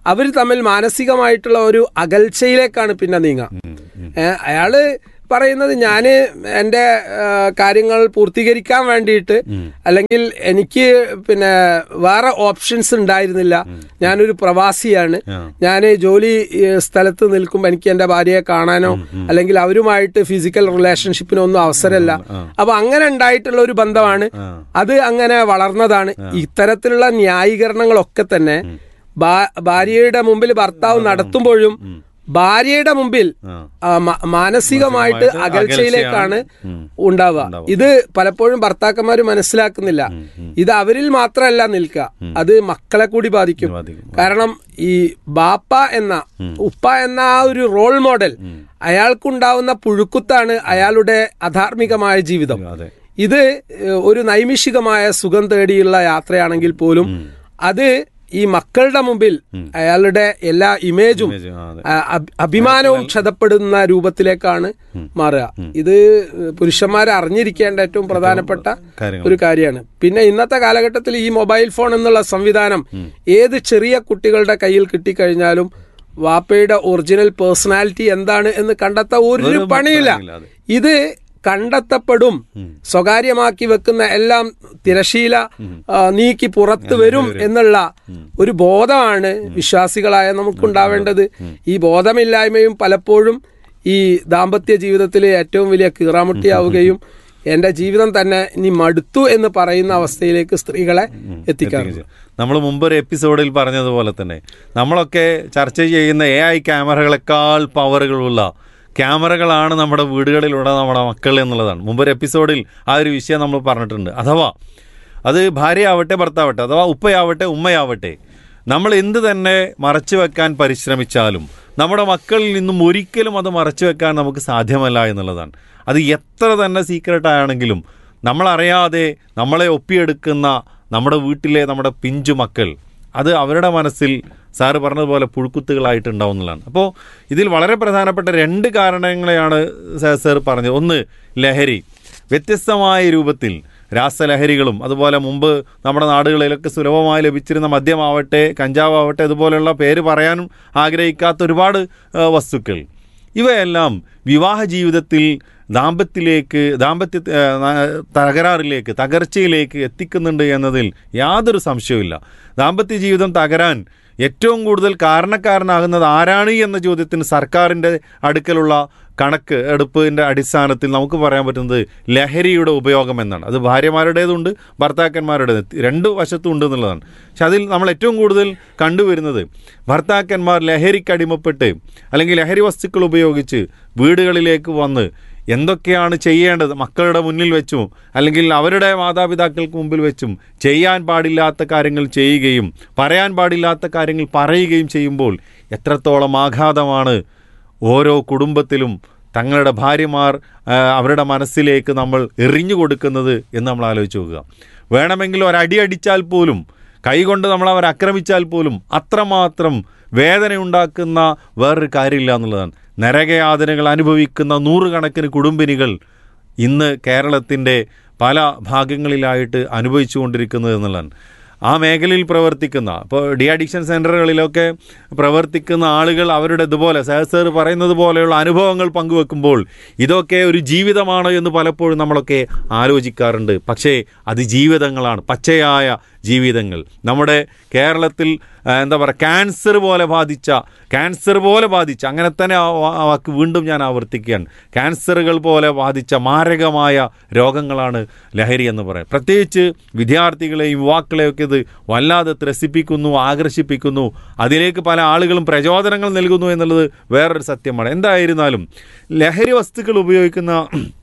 അവർ തമ്മിൽ മാനസികമായിട്ടുള്ള ഒരു അകൽച്ചയിലേക്കാണ് പിന്നെ നീങ്ങുക ഏ, അയാള് പറയുന്നത് ഞാൻ എൻ്റെ ആ, കാര്യങ്ങൾ പൂർത്തീകരിക്കാൻ വേണ്ടിയിട്ട് അല്ലെങ്കിൽ എനിക്ക് പിന്നെ വേറെ ഓപ്ഷൻസ് ഉണ്ടായിരുന്നില്ല ഞാനൊരു പ്രവാസിയാണ് ഞാൻ ജോലി ഏ, സ്ഥലത്ത് നിൽക്കുമ്പോൾ എനിക്ക് എൻ്റെ ഭാര്യയെ കാണാനോ അല്ലെങ്കിൽ അവരുമായിട്ട് ഫിസിക്കൽ റിലേഷൻഷിപ്പിനോ ഒന്നും അവസരമില്ല അപ്പൊ അങ്ങനെ ഉണ്ടായിട്ടുള്ള ഒരു ബന്ധമാണ് അത് അങ്ങനെ വളർന്നതാണ് ഇത്തരത്തിലുള്ള ന്യായീകരണങ്ങളൊക്കെ തന്നെ ഭാ- ഭാര്യയുടെ മുമ്പിൽ ഭർത്താവ് നടത്തുമ്പോഴും ഭാര്യയുടെ മുമ്പിൽ ആ, മ- മാനസികമായിട്ട് അകൽച്ചയിലേക്കാണ് ഉണ്ടാവുക ഇത് പലപ്പോഴും ഭർത്താക്കന്മാർ മനസ്സിലാക്കുന്നില്ല ഇത് അവരിൽ മാത്രമല്ല നിൽക്കുക അത് മക്കളെ കൂടി ബാധിക്കും ബാധിക്കും. കാരണം ഈ ബാപ്പ എന്ന ഉപ്പ എന്ന ആ ഒരു റോൾ മോഡൽ അയാൾക്കുണ്ടാവുന്ന പുഴുക്കുത്താണ് അയാളുടെ അധാർമികമായ ജീവിതം അതെ ഇത് ഏഹ്, ഒരു നൈമിഷികമായ സുഖം തേടിയുള്ള യാത്രയാണെങ്കിൽ പോലും അത് ഈ മക്കളുടെ മുമ്പിൽ അയാളുടെ എല്ലാ ഇമേജും ഇമേജ്, ആ, അതെ. ആ, അഭി- അഭിമാനവും ക്ഷതപ്പെടുന്ന രൂപത്തിലേക്കാണ് മാറുക ഇത് പുരുഷന്മാരെ അറിഞ്ഞിരിക്കേണ്ട ഏറ്റവും പ്രധാനപ്പെട്ട കാര്യങ്ങൾ. ഒരു കാര്യമാണ് പിന്നെ ഇന്നത്തെ കാലഘട്ടത്തിൽ ഈ മൊബൈൽ ഫോൺ എന്നുള്ള സംവിധാനം ഏത് ചെറിയ കുട്ടികളുടെ കയ്യിൽ കിട്ടിക്കഴിഞ്ഞാലും വാപ്പയുടെ ഒറിജിനൽ പേഴ്സണാലിറ്റി എന്താണ് എന്ന് കണ്ടെത്താൻ ഒരു ഒരു പണിയില്ല പണിയില്ല, അതെ. ഇത് കണ്ടെത്തപ്പെടും സ്വകാര്യമാക്കി വെക്കുന്ന എല്ലാം തിരശീല ആ, നീക്കി പുറത്തു വരും എന്നുള്ള ഒരു ബോധമാണ് വിശ്വാസികളായ നമുക്കുണ്ടാവേണ്ടത് ഈ ബോധമില്ലായ്മയും പലപ്പോഴും ഈ ദാമ്പത്യ ജീവിതത്തിലെ ഏറ്റവും വലിയ കീറാമുട്ടിയാവുകയും എന്റെ ജീവിതം തന്നെ ഇനി മടുത്തു എന്ന് പറയുന്ന അവസ്ഥയിലേക്ക് സ്ത്രീകളെ എത്തിക്കാറുണ്ട് നമ്മൾ മുമ്പൊരു എപ്പിസോഡിൽ പറഞ്ഞതുപോലെ തന്നെ നമ്മളൊക്കെ ചർച്ച ചെയ്യുന്ന എ ഐ ക്യാമറകളെക്കാൾ പവറുകളുള്ള ക്യാമറകളാണ് നമ്മുടെ വീടുകളിലുള്ള നമ്മുടെ മക്കൾ എന്നുള്ളതാണ് മുമ്പൊരു എപ്പിസോഡിൽ ആ ഒരു വിഷയം നമ്മൾ പറഞ്ഞിട്ടുണ്ട് അഥവാ അത് ഭാര്യയാവട്ടെ ഭർത്താവട്ടെ അഥവാ ഉപ്പയാവട്ടെ ഉമ്മയാവട്ടെ നമ്മൾ എന്ത് തന്നെ മറച്ചു വെക്കാൻ പരിശ്രമിച്ചാലും നമ്മുടെ മക്കളിൽ നിന്നും ഒരിക്കലും അത് മറച്ചു വെക്കാൻ നമുക്ക് സാധ്യമല്ല എന്നുള്ളതാണ് അത് എത്ര തന്നെ സീക്രട്ട് ആണെങ്കിലും നമ്മളറിയാതെ നമ്മളെ ഒപ്പിയെടുക്കുന്ന നമ്മുടെ വീട്ടിലെ നമ്മുടെ പിഞ്ചു മക്കൾ അത് അവരുടെ മനസ്സിൽ സാറ് പറഞ്ഞതുപോലെ പുഴുക്കുത്തുകളായിട്ടുണ്ടാവുന്നതാണ് അപ്പോൾ ഇതിൽ വളരെ പ്രധാനപ്പെട്ട രണ്ട് കാരണങ്ങളെയാണ് സാ- സാർ പറഞ്ഞത് ഒന്ന് ലഹരി വ്യത്യസ്തമായ രൂപത്തിൽ രാസലഹരികളും അതുപോലെ മുമ്പ് നമ്മുടെ നാടുകളിലൊക്കെ സുലഭമായി ലഭിച്ചിരുന്ന മദ്യമാവട്ടെ കഞ്ചാവാവട്ടെ അതുപോലെയുള്ള പേര് പറയാനും ആഗ്രഹിക്കാത്ത ഒരുപാട് ആ, വസ്തുക്കൾ ഇവയെല്ലാം വിവാഹ ജീവിതത്തിൽ ദാമ്പത്യത്തിലേക്ക് ദാമ്പത്യ ആ, ന- തകരാറിലേക്ക് തകർച്ചയിലേക്ക് എത്തിക്കുന്നുണ്ട് എന്നതിൽ യാതൊരു സംശയവുമില്ല ദാമ്പത്യ ജീവിതം തകരാൻ ഏറ്റവും കൂടുതൽ കാരണക്കാരനാകുന്നത് ആരാണ് എന്ന ചോദ്യത്തിന് സർക്കാരിൻ്റെ അടുക്കലുള്ള കണക്ക് എടുപ്പിൻ്റെ അടിസ്ഥാനത്തിൽ നമുക്ക് പറയാൻ പറ്റുന്നത് ലഹരിയുടെ ഉപയോഗം എന്നാണ് അത് ഭാര്യമാരുടേതുണ്ട് ഭർത്താക്കന്മാരുടേത് രണ്ട് വശത്തും ഉണ്ട് എന്നുള്ളതാണ് പക്ഷെ അതിൽ നമ്മൾ ഏറ്റവും കൂടുതൽ കണ്ടുവരുന്നത് ഭർത്താക്കന്മാർ ലഹരിക്കടിമപ്പെട്ട് അല്ലെങ്കിൽ ലഹരി വസ്തുക്കൾ ഉപയോഗിച്ച് വീടുകളിലേക്ക് വന്ന് എന്തൊക്കെയാണ് ചെയ്യേണ്ടത് മക്കളുടെ മുന്നിൽ വെച്ചും അല്ലെങ്കിൽ അവരുടെ മാതാപിതാക്കൾക്ക് മുമ്പിൽ വെച്ചും ചെയ്യാൻ പാടില്ലാത്ത കാര്യങ്ങൾ ചെയ്യുകയും പറയാൻ പാടില്ലാത്ത കാര്യങ്ങൾ പറയുകയും ചെയ്യുമ്പോൾ എത്രത്തോളം ആഘാതമാണ് ഓരോ കുടുംബത്തിലും തങ്ങളുടെ ഭാര്യമാർ ആ, അവരുടെ മനസ്സിലേക്ക് നമ്മൾ എറിഞ്ഞു കൊടുക്കുന്നത് എന്ന് നമ്മൾ ആലോചിച്ച് നോക്കുക വേണമെങ്കിൽ ഒരടി അടിച്ചാൽ പോലും കൈകൊണ്ട് നമ്മൾ അവർ ആക്രമിച്ചാൽ പോലും അത്രമാത്രം വേദനയുണ്ടാക്കുന്ന വേറൊരു കാര്യമില്ല എന്നുള്ളതാണ് നരകയാതനകൾ അനുഭവിക്കുന്ന നൂറുകണക്കിന് കുടുംബിനികൾ ഇന്ന് കേരളത്തിൻ്റെ പല ഭാഗങ്ങളിലായിട്ട് അനുഭവിച്ചുകൊണ്ടിരിക്കുന്നത് എന്നുള്ളതാണ് ആ മേഖലയിൽ പ്രവർത്തിക്കുന്ന ഇപ്പോൾ ഡി അഡിക്ഷൻ സെൻ്ററുകളിലൊക്കെ പ്രവർത്തിക്കുന്ന ആളുകൾ അവരുടെ ഇതുപോലെ സഹസർ പറയുന്നത് പോലെയുള്ള അനുഭവങ്ങൾ പങ്കുവെക്കുമ്പോൾ ഇതൊക്കെ ഒരു ജീവിതമാണോ എന്ന് പലപ്പോഴും നമ്മളൊക്കെ ആലോചിക്കാറുണ്ട് പക്ഷേ അത് ജീവിതങ്ങളാണ് പച്ചയായ ജീവിതങ്ങൾ നമ്മുടെ കേരളത്തിൽ ആ, എന്താ പറയുക ക്യാൻസർ പോലെ ബാധിച്ച ക്യാൻസർ പോലെ ബാധിച്ച അങ്ങനെ തന്നെ ആ വാ- ആ വാക്ക് വീണ്ടും ഞാൻ ആവർത്തിക്കുകയാണ് ക്യാൻസറുകൾ പോലെ ബാധിച്ച മാരകമായ രോഗങ്ങളാണ് ലഹരി എന്ന് പറയാം പ്രത്യേകിച്ച് വിദ്യാർത്ഥികളെയും യുവാക്കളെയൊക്കെ ഇത് വല്ലാതെ ത്രസിപ്പിക്കുന്നു ആകർഷിപ്പിക്കുന്നു അതിലേക്ക് പല ആളുകളും പ്രചോദനങ്ങൾ നൽകുന്നു എന്നുള്ളത് വേറൊരു സത്യമാണ് എന്തായിരുന്നാലും ലഹരി വസ്തുക്കൾ ഉപയോഗിക്കുന്ന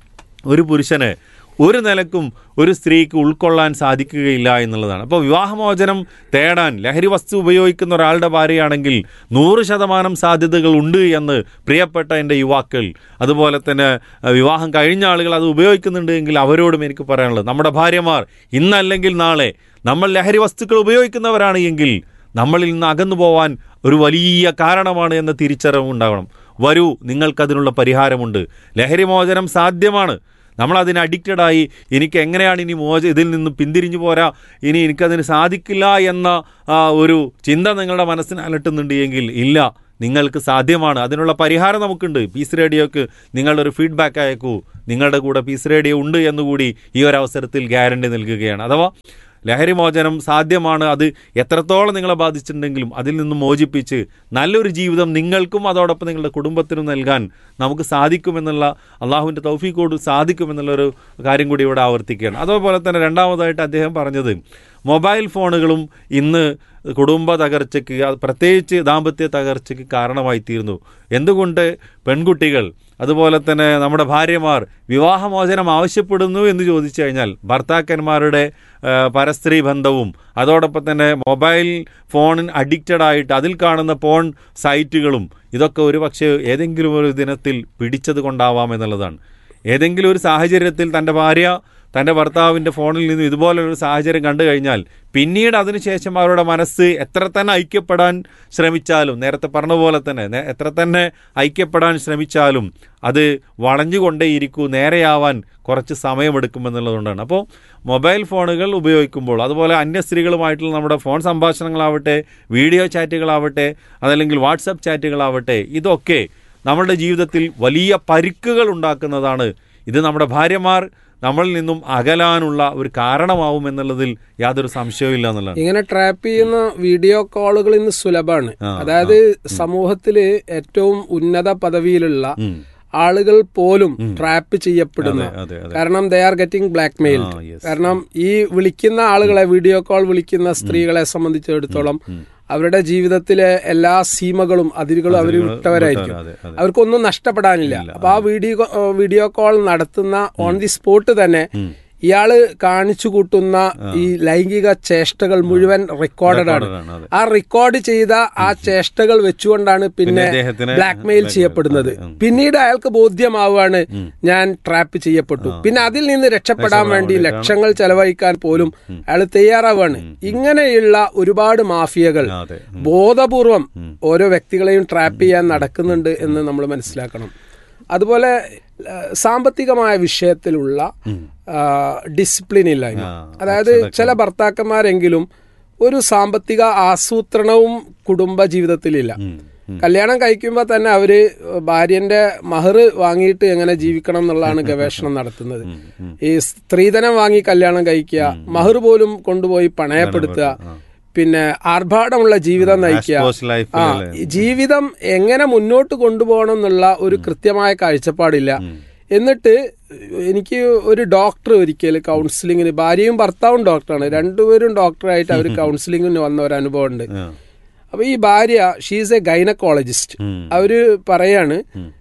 ഒരു പുരുഷന് ഒരു നിലക്കും ഒരു സ്ത്രീക്ക് ഉൾക്കൊള്ളാൻ സാധിക്കുകയില്ല എന്നുള്ളതാണ് അപ്പോൾ വിവാഹമോചനം തേടാൻ ലഹരി വസ്തു ഉപയോഗിക്കുന്ന ഒരാളുടെ ഭാര്യയാണെങ്കിൽ നൂറ് ശതമാനം സാധ്യതകൾ ഉണ്ട് എന്ന് പ്രിയപ്പെട്ട എൻ്റെ യുവാക്കൾ അതുപോലെ തന്നെ അഹ്, വിവാഹം കഴിഞ്ഞ ആളുകൾ അത് ഉപയോഗിക്കുന്നുണ്ട് എങ്കിൽ അവരോടും എനിക്ക് പറയാനുള്ളത് നമ്മുടെ ഭാര്യമാർ ഇന്നല്ലെങ്കിൽ നാളെ നമ്മൾ ലഹരി വസ്തുക്കൾ ഉപയോഗിക്കുന്നവരാണ് എങ്കിൽ നമ്മളിൽ നിന്ന് അകന്നു പോവാൻ ഒരു വലിയ കാരണമാണ് എന്ന തിരിച്ചറിവ് ഉണ്ടാവണം വരൂ നിങ്ങൾക്കതിനുള്ള പരിഹാരമുണ്ട് ലഹരിമോചനം സാധ്യമാണ് നമ്മൾ അതിന് അഡിക്റ്റഡ് ആയി എനിക്ക് എങ്ങനെയാണ് ഇനി മോച ഇതിൽ നിന്ന് പിന്തിരിഞ്ഞു പോരാ ഇനി എനിക്കതിന് സാധിക്കില്ല എന്ന ആ, ഒരു ചിന്ത നിങ്ങളുടെ മനസ്സിന് അലട്ടുന്നുണ്ട് എങ്കിൽ ഇല്ല നിങ്ങൾക്ക് സാധ്യമാണ് അതിനുള്ള പരിഹാരം നമുക്കുണ്ട് പീസ് റേഡിയോക്ക് നിങ്ങളുടെ ഒരു ഫീഡ്ബാക്ക് അയക്കൂ നിങ്ങളുടെ കൂടെ പീസ് റേഡിയോ ഉണ്ട് എന്നുകൂടി ഈ ഒരു അവസരത്തിൽ ഗ്യാരണ്ടി നൽകുകയാണ് അഥവാ ലഹരി മോചനം സാധ്യമാണ് അത് എത്രത്തോളം നിങ്ങളെ ബാധിച്ചിട്ടുണ്ടെങ്കിലും അതിൽ നിന്ന് മോചിപ്പിച്ച് നല്ലൊരു ജീവിതം നിങ്ങൾക്കും അതോടൊപ്പം നിങ്ങളുടെ കുടുംബത്തിനും നൽകാൻ നമുക്ക് സാധിക്കുമെന്നുള്ള അള്ളാഹുവിൻ്റെ തൗഫീക്കോട് സാധിക്കുമെന്നുള്ളൊരു കാര്യം കൂടി ഇവിടെ ആവർത്തിക്കുകയാണ് അതുപോലെ തന്നെ രണ്ടാമതായിട്ട് അദ്ദേഹം പറഞ്ഞത് മൊബൈൽ ഫോണുകളും ഇന്ന് കുടുംബ തകർച്ചയ്ക്ക് അത് പ്രത്യേകിച്ച് ദാമ്പത്യ തകർച്ചയ്ക്ക് കാരണമായി തീർന്നു എന്തുകൊണ്ട് പെൺകുട്ടികൾ അതുപോലെ തന്നെ നമ്മുടെ ഭാര്യമാർ വിവാഹമോചനം ആവശ്യപ്പെടുന്നു എന്ന് ചോദിച്ചു കഴിഞ്ഞാൽ ഭർത്താക്കന്മാരുടെ ആ, പരസ്ത്രീ ബന്ധവും അതോടൊപ്പം തന്നെ മൊബൈൽ ഫോണിന് അഡിക്റ്റഡ് ആയിട്ട് അതിൽ കാണുന്ന പോൺ സൈറ്റുകളും ഇതൊക്കെ ഒരു പക്ഷേ ഏതെങ്കിലും ഒരു ദിനത്തിൽ പിടിച്ചത് കൊണ്ടാവാം എന്നുള്ളതാണ് ഏതെങ്കിലും ഒരു സാഹചര്യത്തിൽ തൻ്റെ ഭാര്യ തൻ്റെ ഭർത്താവിൻ്റെ ഫോണിൽ നിന്ന് ഇതുപോലൊരു സാഹചര്യം കണ്ടു കഴിഞ്ഞാൽ പിന്നീട് അതിനുശേഷം അവരുടെ മനസ്സ് എത്ര തന്നെ ഐക്യപ്പെടാൻ ശ്രമിച്ചാലും നേരത്തെ പറഞ്ഞ പോലെ തന്നെ നേ- എത്ര തന്നെ ഐക്യപ്പെടാൻ ശ്രമിച്ചാലും അത് വളഞ്ഞുകൊണ്ടേയിരിക്കൂ നേരെയാവാൻ കുറച്ച് സമയമെടുക്കുമെന്നുള്ളതുകൊണ്ടാണ് അപ്പോൾ മൊബൈൽ ഫോണുകൾ ഉപയോഗിക്കുമ്പോൾ അതുപോലെ അന്യ സ്ത്രീകളുമായിട്ടുള്ള നമ്മുടെ ഫോൺ സംഭാഷണങ്ങളാവട്ടെ വീഡിയോ ചാറ്റുകളാവട്ടെ അതല്ലെങ്കിൽ വാട്സപ്പ് ചാറ്റുകളാവട്ടെ ഇതൊക്കെ നമ്മുടെ ജീവിതത്തിൽ വലിയ പരിക്കുകൾ ഉണ്ടാക്കുന്നതാണ് ഇത് നമ്മുടെ ഭാര്യമാർ നമ്മളിൽ നിന്നും അകലാനുള്ള ഒരു കാരണമാവും എന്നുള്ളതിൽ യാതൊരു സംശയവും ഇല്ല എന്നുള്ളതാണ് ഇങ്ങനെ ട്രാപ്പ് ചെയ്യുന്ന വീഡിയോ കോളുകൾ ഇന്ന് സുലഭമാണ് ആ, അതായത് സമൂഹത്തില് ഏറ്റവും ഉന്നത പദവിയിലുള്ള ഉം. ആളുകൾ പോലും ട്രാപ്പ് ചെയ്യപ്പെടുന്ന അതെ അതെ കാരണം they are getting blackmail ആ, yes. കാരണം ഈ വിളിക്കുന്ന ആളുകളെ വീഡിയോ കോൾ വിളിക്കുന്ന സ്ത്രീകളെ സംബന്ധിച്ചിടത്തോളം അവരുടെ ജീവിതത്തിലെ എല്ലാ സീമകളും അതിരുകളും അവർ വിട്ടവരായിരിക്കും അതെ അതെ അവർക്കൊന്നും നഷ്ടപ്പെടാനില്ല അപ്പൊ ആ വീഡിയോ വീഡിയോ കോൾ നടത്തുന്ന ഓൺ ദി സ്പോട്ട് തന്നെ ഇയാള് കാണിച്ചു കൂട്ടുന്ന ഈ ലൈംഗിക ചേഷ്ടകൾ മുഴുവൻ റെക്കോർഡഡ് ആണ് ആണ്, അതെ. ആ റെക്കോർഡ് ചെയ്ത ആ ചേഷ്ടകൾ വെച്ചുകൊണ്ടാണ് പിന്നെ ഇദ്ദേഹത്തിനെ ബ്ലാക്ക് മെയിൽ ചെയ്യപ്പെടുന്നത് ഉം. പിന്നീട് അയാൾക്ക് ബോധ്യമാവുകയാണ് ഞാൻ ട്രാപ്പ് ചെയ്യപ്പെട്ടു പിന്നെ അതിൽ നിന്ന് രക്ഷപ്പെടാൻ വേണ്ടി ലക്ഷങ്ങൾ ചെലവഴിക്കാൻ പോലും അയാൾ തയ്യാറാവുകയാണ് ഇങ്ങനെയുള്ള ഒരുപാട് മാഫിയകൾ ആ, അതെ ബോധപൂർവം ഓരോ വ്യക്തികളെയും ട്രാപ്പ് ചെയ്യാൻ നടക്കുന്നുണ്ട് എന്ന് നമ്മൾ മനസ്സിലാക്കണം അതുപോലെ ആ, സാമ്പത്തികമായ വിഷയത്തിലുള്ള ഡിസിപ്ലിൻ ഇല്ലായ്മ ആ, അതായത് ചില ഭർത്താക്കന്മാരെങ്കിലും ഒരു സാമ്പത്തിക ആസൂത്രണവും കുടുംബ ജീവിതത്തിലില്ല ഉം, ഉം. കല്യാണം കഴിക്കുമ്പോൾ തന്നെ അവര് ഭാര്യന്റെ മഹർ വാങ്ങിയിട്ട് എങ്ങനെ ജീവിക്കണം എന്നുള്ളതാണ് ഗവേഷണം നടത്തുന്നത് ഈ സ്ത്രീധനം വാങ്ങി കല്യാണം കഴിക്കുക മഹർ പോലും കൊണ്ടുപോയി പണയപ്പെടുത്തുക പിന്നെ ആർഭാടമുള്ള ജീവിതം നയിക്കുക പോസ്റ്റ് ലൈഫ് ആ ഈ ജീവിതം എങ്ങനെ മുന്നോട്ട് കൊണ്ടുപോകണം എന്നുള്ള ഒരു കൃത്യമായ കാഴ്ചപ്പാടില്ല എന്നിട്ട് എനിക്ക് ഒരു ഡോക്ടർ ഒരിക്കൽ കൗൺസിലിങ്ങിന് ഭാര്യയും ഭർത്താവും ഡോക്ടറാണ് രണ്ടുപേരും ഡോക്ടറായിട്ട് അവർ കൗൺസിലിങ്ങിന് വന്ന ഒരു അനുഭവം ഉണ്ട് ആ, അപ്പൊ ഈ ഭാര്യ ഷീസ് എ ഗൈനക്കോളജിസ്റ്റ് ഉം. അവര് പറയാണ്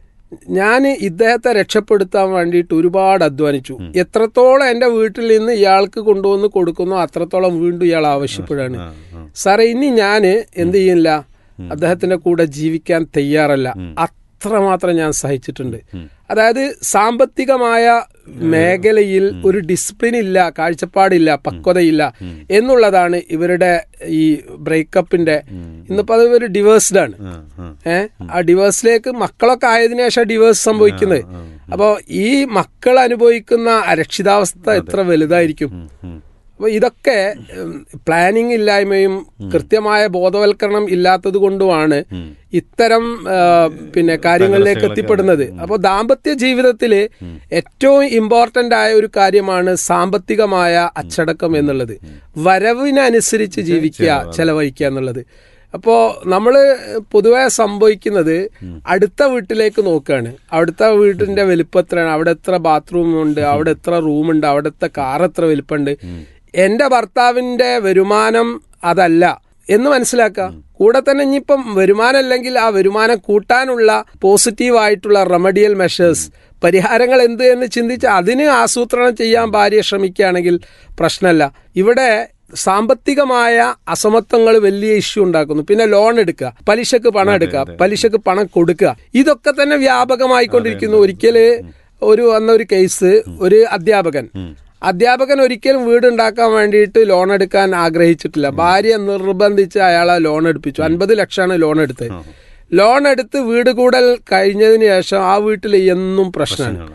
ഞാൻ ഇദ്ദേഹത്തെ രക്ഷപ്പെടുത്താൻ വേണ്ടിയിട്ട് ഒരുപാട് അധ്വാനിച്ചു എത്രത്തോളം എന്റെ വീട്ടിൽ നിന്ന് ഇയാൾക്ക് കൊണ്ടുവന്ന് കൊടുക്കുന്നോ അത്രത്തോളം വീണ്ടും ഇയാൾ ആവശ്യപ്പെടുകയാണ് ആ, ആ. സാറേ ഇനി ഞാന് എന്ത് ചെയ്യില്ല അദ്ദേഹത്തിന്റെ കൂടെ ജീവിക്കാൻ തയ്യാറല്ല അത്രമാത്രം ഞാൻ സഹിച്ചിട്ടുണ്ട് അതായത് സാമ്പത്തികമായ മേഖലയിൽ ഒരു ഡിസിപ്ലിൻ ഇല്ല കാഴ്ചപ്പാടില്ല പക്വതയില്ല എന്നുള്ളതാണ് ഇവരുടെ ഈ ബ്രേക്കപ്പിന്റെ ഇന്നിപ്പോ അത് ഒരു ഡിവേഴ്സ്ഡ് ആണ് ആ, ആ. ഏഹ് ആ ഡിവേഴ്സിലേക്ക് മക്കളൊക്കെ ആയതിനു ശേഷം ഡിവേഴ്സ് സംഭവിക്കുന്നത് അപ്പോ ഈ മക്കൾ അനുഭവിക്കുന്ന അരക്ഷിതാവസ്ഥ എത്ര വലുതായിരിക്കും ഉം, ഉം. അപ്പൊ ഇതൊക്കെ പ്ലാനിങ് ഇല്ലായ്മയും കൃത്യമായ ബോധവൽക്കരണം ഇല്ലാത്തത് കൊണ്ടുമാണ് ഇത്തരം ആ, പിന്നെ കാര്യങ്ങളിലേക്ക് എത്തിപ്പെടുന്നത് അപ്പോൾ ദാമ്പത്യ ജീവിതത്തില് ഏറ്റവും ഇമ്പോർട്ടന്റ് ആയ ഒരു കാര്യമാണ് സാമ്പത്തികമായ അച്ചടക്കം എന്നുള്ളത് വരവിനനുസരിച്ച് ജീവിക്കുക ചെലവഴിക്കുക എന്നുള്ളത് അപ്പോ നമ്മള് പൊതുവെ സംഭവിക്കുന്നത് അടുത്ത വീട്ടിലേക്ക് നോക്കുകയാണ് അവിടുത്തെ വീട്ടിന്റെ വലിപ്പം എത്രയാണ് അവിടെ എത്ര ബാത്റൂം ഉണ്ട് അവിടെ എത്ര റൂമുണ്ട് അവിടുത്തെ കാർ എത്ര വലിപ്പമുണ്ട് എന്റെ ഭർത്താവിന്റെ വരുമാനം അതല്ല എന്ന് മനസ്സിലാക്കുക കൂടെ തന്നെ ഇനിയിപ്പം വരുമാനം അല്ലെങ്കിൽ ആ വരുമാനം കൂട്ടാനുള്ള പോസിറ്റീവ് ആയിട്ടുള്ള റെമഡിയൽ മെഷേഴ്സ് പരിഹാരങ്ങൾ എന്ത് എന്ന് ചിന്തിച്ച് അതിന് ആസൂത്രണം ചെയ്യാൻ ഭാര്യ ശ്രമിക്കുകയാണെങ്കിൽ പ്രശ്നമല്ല ഇവിടെ സാമ്പത്തികമായ അസമത്വങ്ങൾ വലിയ ഇഷ്യൂ ഉണ്ടാക്കുന്നു പിന്നെ ലോൺ എടുക്കുക പലിശക്ക് പണം എടുക്കുക പലിശക്ക് പണം കൊടുക്കുക ഇതൊക്കെ തന്നെ വ്യാപകമായിക്കൊണ്ടിരിക്കുന്നു ഒരിക്കല് ഒരു വന്ന ഒരു കേസ് ഒരു അധ്യാപകൻ അധ്യാപകൻ ഒരിക്കലും വീടുണ്ടാക്കാൻ വേണ്ടിയിട്ട് ലോൺ എടുക്കാൻ ആഗ്രഹിച്ചിട്ടില്ല ഭാര്യ നിർബന്ധിച്ച് അയാളെ ലോൺ എടുപ്പിച്ചു അൻപത് ലക്ഷമാണ് ലോൺ എടുത്തത് ലോൺ എടുത്ത് വീട് കൂടൽ കഴിഞ്ഞതിന് ശേഷം ആ വീട്ടിൽ എന്നും പ്രശ്നമാണ്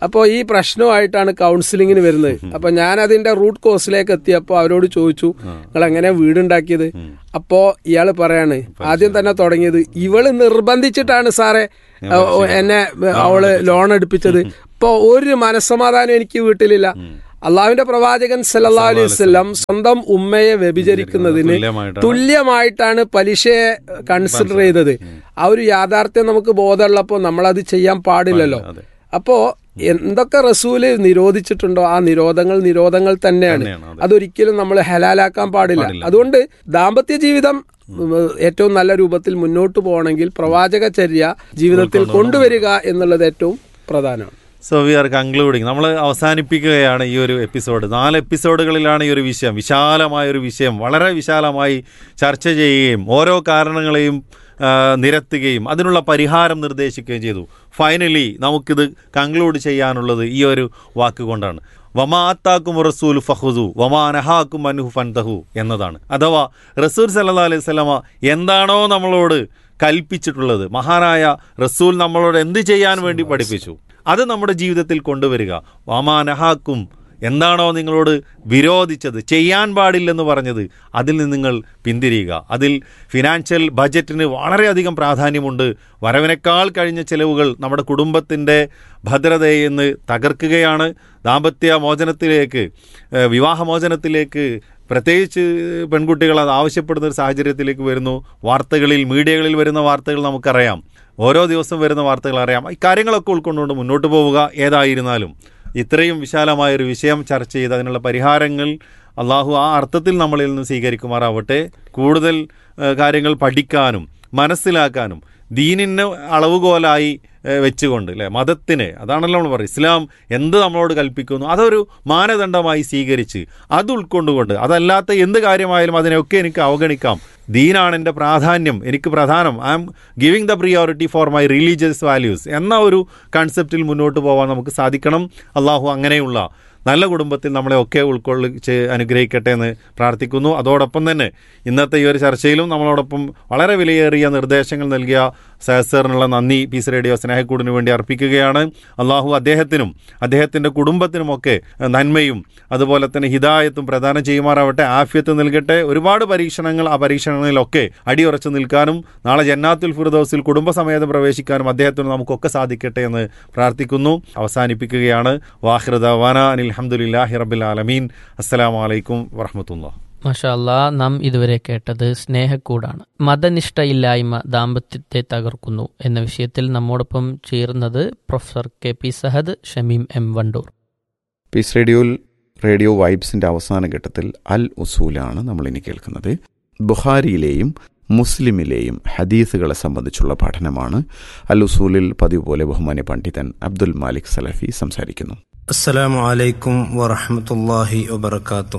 അപ്പോൾ ഈ പ്രശ്നമായിട്ടാണ് കൗൺസിലിങ്ങിന് വരുന്നത് അപ്പൊ ഞാൻ അതിന്റെ റൂട്ട് കോസിലേക്ക് എത്തിയപ്പോൾ അവരോട് ചോദിച്ചു നിങ്ങൾ എങ്ങനെയാ വീടുണ്ടാക്കിയത് അപ്പോ ഇയാള് പറയാണ് ആദ്യം തന്നെ തുടങ്ങിയത് ഇവള് നിർബന്ധിച്ചിട്ടാണ് സാറേ അഹ് എന്നെ അവള് ലോൺ എടുപ്പിച്ചത് ഇപ്പൊ ഒരു മനസ്സമാധാനം എനിക്ക് വീട്ടിലില്ല അള്ളാഹുവിന്റെ പ്രവാചകൻ സല്ലല്ലാഹു അലൈഹി വസല്ലം സ്വന്തം ഉമ്മയെ വ്യഭിചരിക്കുന്നതിന് തുല്യമായിട്ടാണ് തുല്യമായിട്ടാണ് പലിശയെ കൺസിഡർ ചെയ്തത് ആ ഒരു യാഥാർത്ഥ്യം നമുക്ക് ബോധമുള്ളപ്പോൾ നമ്മളത് ചെയ്യാൻ പാടില്ലല്ലോ അതെ. അപ്പോ എന്തൊക്കെ റസൂല് നിരോധിച്ചിട്ടുണ്ടോ ആ നിരോധങ്ങൾ നിരോധങ്ങൾ തന്നെയാണ് തന്നെയാണ്, അതെ. അതൊരിക്കലും നമ്മൾ ഹലാലാക്കാൻ പാടില്ല അതുകൊണ്ട് ദാമ്പത്യ ജീവിതം ഉം, ഏറ്റവും നല്ല രൂപത്തിൽ മുന്നോട്ട് പോകണമെങ്കിൽ പ്രവാചക ചര്യ ജീവിതത്തിൽ കൊണ്ടുവരിക എന്നുള്ളത് ഏറ്റവും പ്രധാനമാണ് സോ വി ആർ കൺക്ലൂഡിങ് നമ്മൾ അവസാനിപ്പിക്കുകയാണ് ഈ ഒരു എപ്പിസോഡ് നാല് എപ്പിസോഡുകളിലാണ് ഈ ഒരു വിഷയം വിശാലമായ ഒരു വിഷയം വളരെ വിശാലമായി ചർച്ച ചെയ്യുകയും ഓരോ കാരണങ്ങളെയും ആ, നിരത്തുകയും അതിനുള്ള പരിഹാരം നിർദ്ദേശിക്കുകയും ചെയ്തു ഫൈനലി നമുക്കിത് കൺക്ലൂഡ് ചെയ്യാനുള്ളത് ഈ ഒരു വാക്ക് കൊണ്ടാണ് വമാത്താക്കും റസൂൽ ഫഹുദു വമാനഹാക്കും അനുഹു ഫൻതഹു എന്നതാണ് അഥവാ റസൂൽ സല്ലാ അലൈഹി സ്വലമ എന്താണോ നമ്മളോട് കൽപ്പിച്ചിട്ടുള്ളത് മഹാനായ റസൂൽ നമ്മളോട് എന്ത് ചെയ്യാൻ വേണ്ടി പഠിപ്പിച്ചു അത് നമ്മുടെ ജീവിതത്തിൽ കൊണ്ടുവരിക വാമാനഹാക്കും എന്താണോ നിങ്ങളോട് വിരോധിച്ചത് ചെയ്യാൻ പാടില്ലെന്ന് പറഞ്ഞത് അതിൽ നിന്ന് നിങ്ങൾ പിന്തിരിയുക അതിൽ ഫിനാൻഷ്യൽ ബജറ്റിന് വളരെയധികം പ്രാധാന്യമുണ്ട് വരവിനേക്കാൾ കഴിഞ്ഞ ചിലവുകൾ നമ്മുടെ കുടുംബത്തിൻ്റെ ഭദ്രതയെ ഇന്ന് തകർക്കുകയാണ് ദാമ്പത്യ മോചനത്തിലേക്ക് ഏഹ് വിവാഹമോചനത്തിലേക്ക് പ്രത്യേകിച്ച് പെൺകുട്ടികൾ അത് ആവശ്യപ്പെടുന്ന ഒരു സാഹചര്യത്തിലേക്ക് വരുന്നു വാർത്തകളിൽ മീഡിയകളിൽ വരുന്ന വാർത്തകൾ നമുക്കറിയാം ഓരോ ദിവസം വരുന്ന വാർത്തകൾ അറിയാം ഈ കാര്യങ്ങളൊക്കെ ഉൾക്കൊണ്ടുകൊണ്ട് മുന്നോട്ട് പോവുക ഏതായിരുന്നാലും ഇത്രയും വിശാലമായ ഒരു വിഷയം ചർച്ച ചെയ്ത് അതിനുള്ള പരിഹാരങ്ങൾ അള്ളാഹു ആ അർത്ഥത്തിൽ നമ്മളിൽ നിന്ന് സ്വീകരിക്കുമാറാവട്ടെ കൂടുതൽ ഏഹ്, കാര്യങ്ങൾ പഠിക്കാനും മനസ്സിലാക്കാനും ദീനിന് അളവുകോലായി ഏഹ്, വെച്ചുകൊണ്ട് അല്ലേ മതത്തിന് അതാണല്ലോ നമ്മൾ പറയുന്നത് ഇസ്ലാം എന്ത് നമ്മളോട് കൽപ്പിക്കുന്നു അതൊരു മാനദണ്ഡമായി സ്വീകരിച്ച് അത് ഉൾക്കൊണ്ടുകൊണ്ട് അതല്ലാത്ത എന്ത് കാര്യമായാലും അതിനെയൊക്കെ എനിക്ക് അവഗണിക്കാം ദീനാണ് എൻ്റെ പ്രാധാന്യം എനിക്ക് പ്രധാനം I am giving the priority for my religious values എന്ന ഒരു കൺസെപ്റ്റിൽ മുന്നോട്ട് പോകാൻ നമുക്ക് സാധിക്കണം അള്ളാഹു അങ്ങനെയുള്ള നല്ല കുടുംബത്തിൽ നമ്മളെ ഒക്കെ ഉൾക്കൊള്ളിച്ച് അനുഗ്രഹിക്കട്ടെ എന്ന് പ്രാർത്ഥിക്കുന്നു അതോടൊപ്പം തന്നെ ഇന്നത്തെ ഈ ഒരു ചർച്ചയിലും നമ്മളോടൊപ്പം വളരെ വിലയേറിയ നിർദ്ദേശങ്ങൾ നൽകിയ സഹസറിനുള്ള നന്ദി പീസ് റേഡിയോ സ്നേഹക്കൂടിന് വേണ്ടി അർപ്പിക്കുകയാണ് അള്ളാഹു അദ്ദേഹത്തിനും അദ്ദേഹത്തിൻ്റെ കുടുംബത്തിനുമൊക്കെ നന്മയും അതുപോലെ തന്നെ ഹിദായത്തും പ്രദാനം ചെയ്യുമാറാവട്ടെ ആഫ്യത്ത് നൽകട്ടെ ഒരുപാട് പരീക്ഷണങ്ങൾ ആ പരീക്ഷണങ്ങളിലൊക്കെ അടിയുറച്ചു നിൽക്കാനും നാളെ ജന്നാത്തുൽ ഫിർദൌസിൽ കുടുംബസമേതം പ്രവേശിക്കാനും അദ്ദേഹത്തിന് നമുക്കൊക്കെ സാധിക്കട്ടെ എന്ന് പ്രാർത്ഥിക്കുന്നു അവസാനിപ്പിക്കുകയാണ് വാഹിർദാന അനിൽ അലഹമുല്ലാഹി റബ്ബിൽ ആലമീൻ അസ്സലാമു അലൈക്കും വറഹമത്തുള്ള മഷാല്ല നാം ഇതുവരെ കേട്ടത് സ്നേഹക്കൂടാണ് മതനിഷ്ഠയില്ലായ്മ ദാമ്പത്യത്തെ തകർക്കുന്നു എന്ന വിഷയത്തിൽ നമ്മോടൊപ്പം ചേർന്നത് professor K P Sahad Shameem M Wandoor peace റേഡിയോയിൽ റേഡിയോ വൈബ്സിന്റെ അവസാന ഘട്ടത്തിൽ അൽ ഉസൂലാണ് നമ്മൾ ഇനി കേൾക്കുന്നത് ബുഹാരിയിലെയും മുസ്ലിമിലെയും ഹദീസുകളെ സംബന്ധിച്ചുള്ള പഠനമാണ് അൽ ഉസൂലിൽ പതിവ് പോലെ ബഹുമാന്യ പണ്ഡിതൻ അബ്ദുൽ മാലിക് സലഫി സംസാരിക്കുന്നു السلام عليكم ورحمة الله وبركاته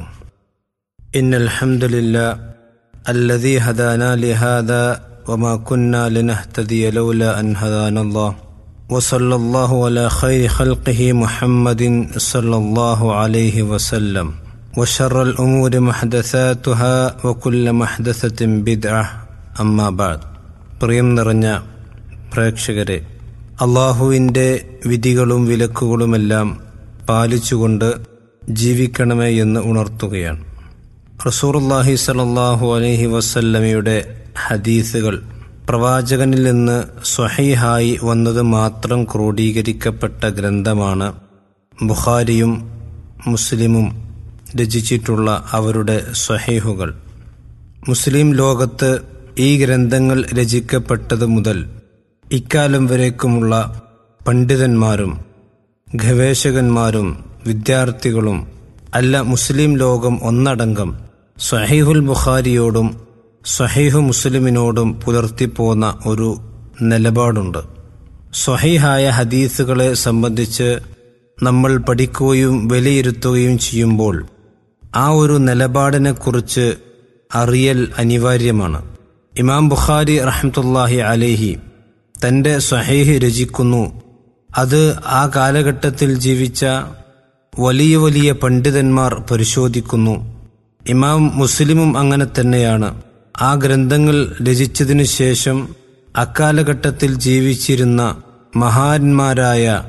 إن الحمد لله الذي هدانا لهذا وما كنا لنهتدي لولا أن هدانا الله وصلى الله على خير خلقه محمد صلى الله عليه وسلم وشر الأمور محدثاتها وكل محدثة بدعة أما بعد പ്രിയം നിറഞ്ഞ പ്രേക്ഷകരെ അള്ളാഹുവിൻ്റെ വിധികളും വിലക്കുകളുമെല്ലാം പാലിച്ചുകൊണ്ട് ജീവിക്കണമേ എന്ന് ഉണർത്തുകയാണ് റസൂറുല്ലാഹി സലല്ലാഹു അലൈഹി വസല്ലമയുടെ ഹദീസുകൾ പ്രവാചകനിൽ നിന്ന് സ്വഹീഹായി വന്നത് മാത്രം ക്രോഡീകരിക്കപ്പെട്ട ഗ്രന്ഥമാണ് ബുഖാരിയും മുസ്ലിമും രചിച്ചിട്ടുള്ള അവരുടെ സ്വഹീഹുകൾ മുസ്ലിം ലോകത്ത് ഈ ഗ്രന്ഥങ്ങൾ രചിക്കപ്പെട്ടത് മുതൽ ഇക്കാലം വരേക്കുമുള്ള പണ്ഡിതന്മാരും ഗവേഷകന്മാരും വിദ്യാർത്ഥികളും അല്ല മുസ്ലിം ലോകം ഒന്നടങ്കം സഹീഹുൽ ബുഖാരിയോടും സഹീഹു മുസ്ലിമിനോടും പുലർത്തിപ്പോന്ന ഒരു നിലപാടുണ്ട് സ്വഹീഹായ ഹദീസുകളെ സംബന്ധിച്ച് നമ്മൾ പഠിക്കുകയും വിലയിരുത്തുകയും ചെയ്യുമ്പോൾ ആ ഒരു നിലപാടിനെക്കുറിച്ച് അറിയൽ അനിവാര്യമാണ് ഇമാം ബുഖാരി റഹ്മത്തുല്ലാഹി അലേഹി തന്റെ സ്വഹീഹ് രചിക്കുന്നു അത് ആ കാലഘട്ടത്തിൽ ജീവിച്ച വലിയ വലിയ പണ്ഡിതന്മാർ പരിശോധിക്കുന്നു ഇമാം മുസ്ലിമും അങ്ങനെ തന്നെയാണ് ആ ഗ്രന്ഥങ്ങൾ രചിച്ചതിനു ശേഷം അക്കാലഘട്ടത്തിൽ ജീവിച്ചിരുന്ന മഹാന്മാരായ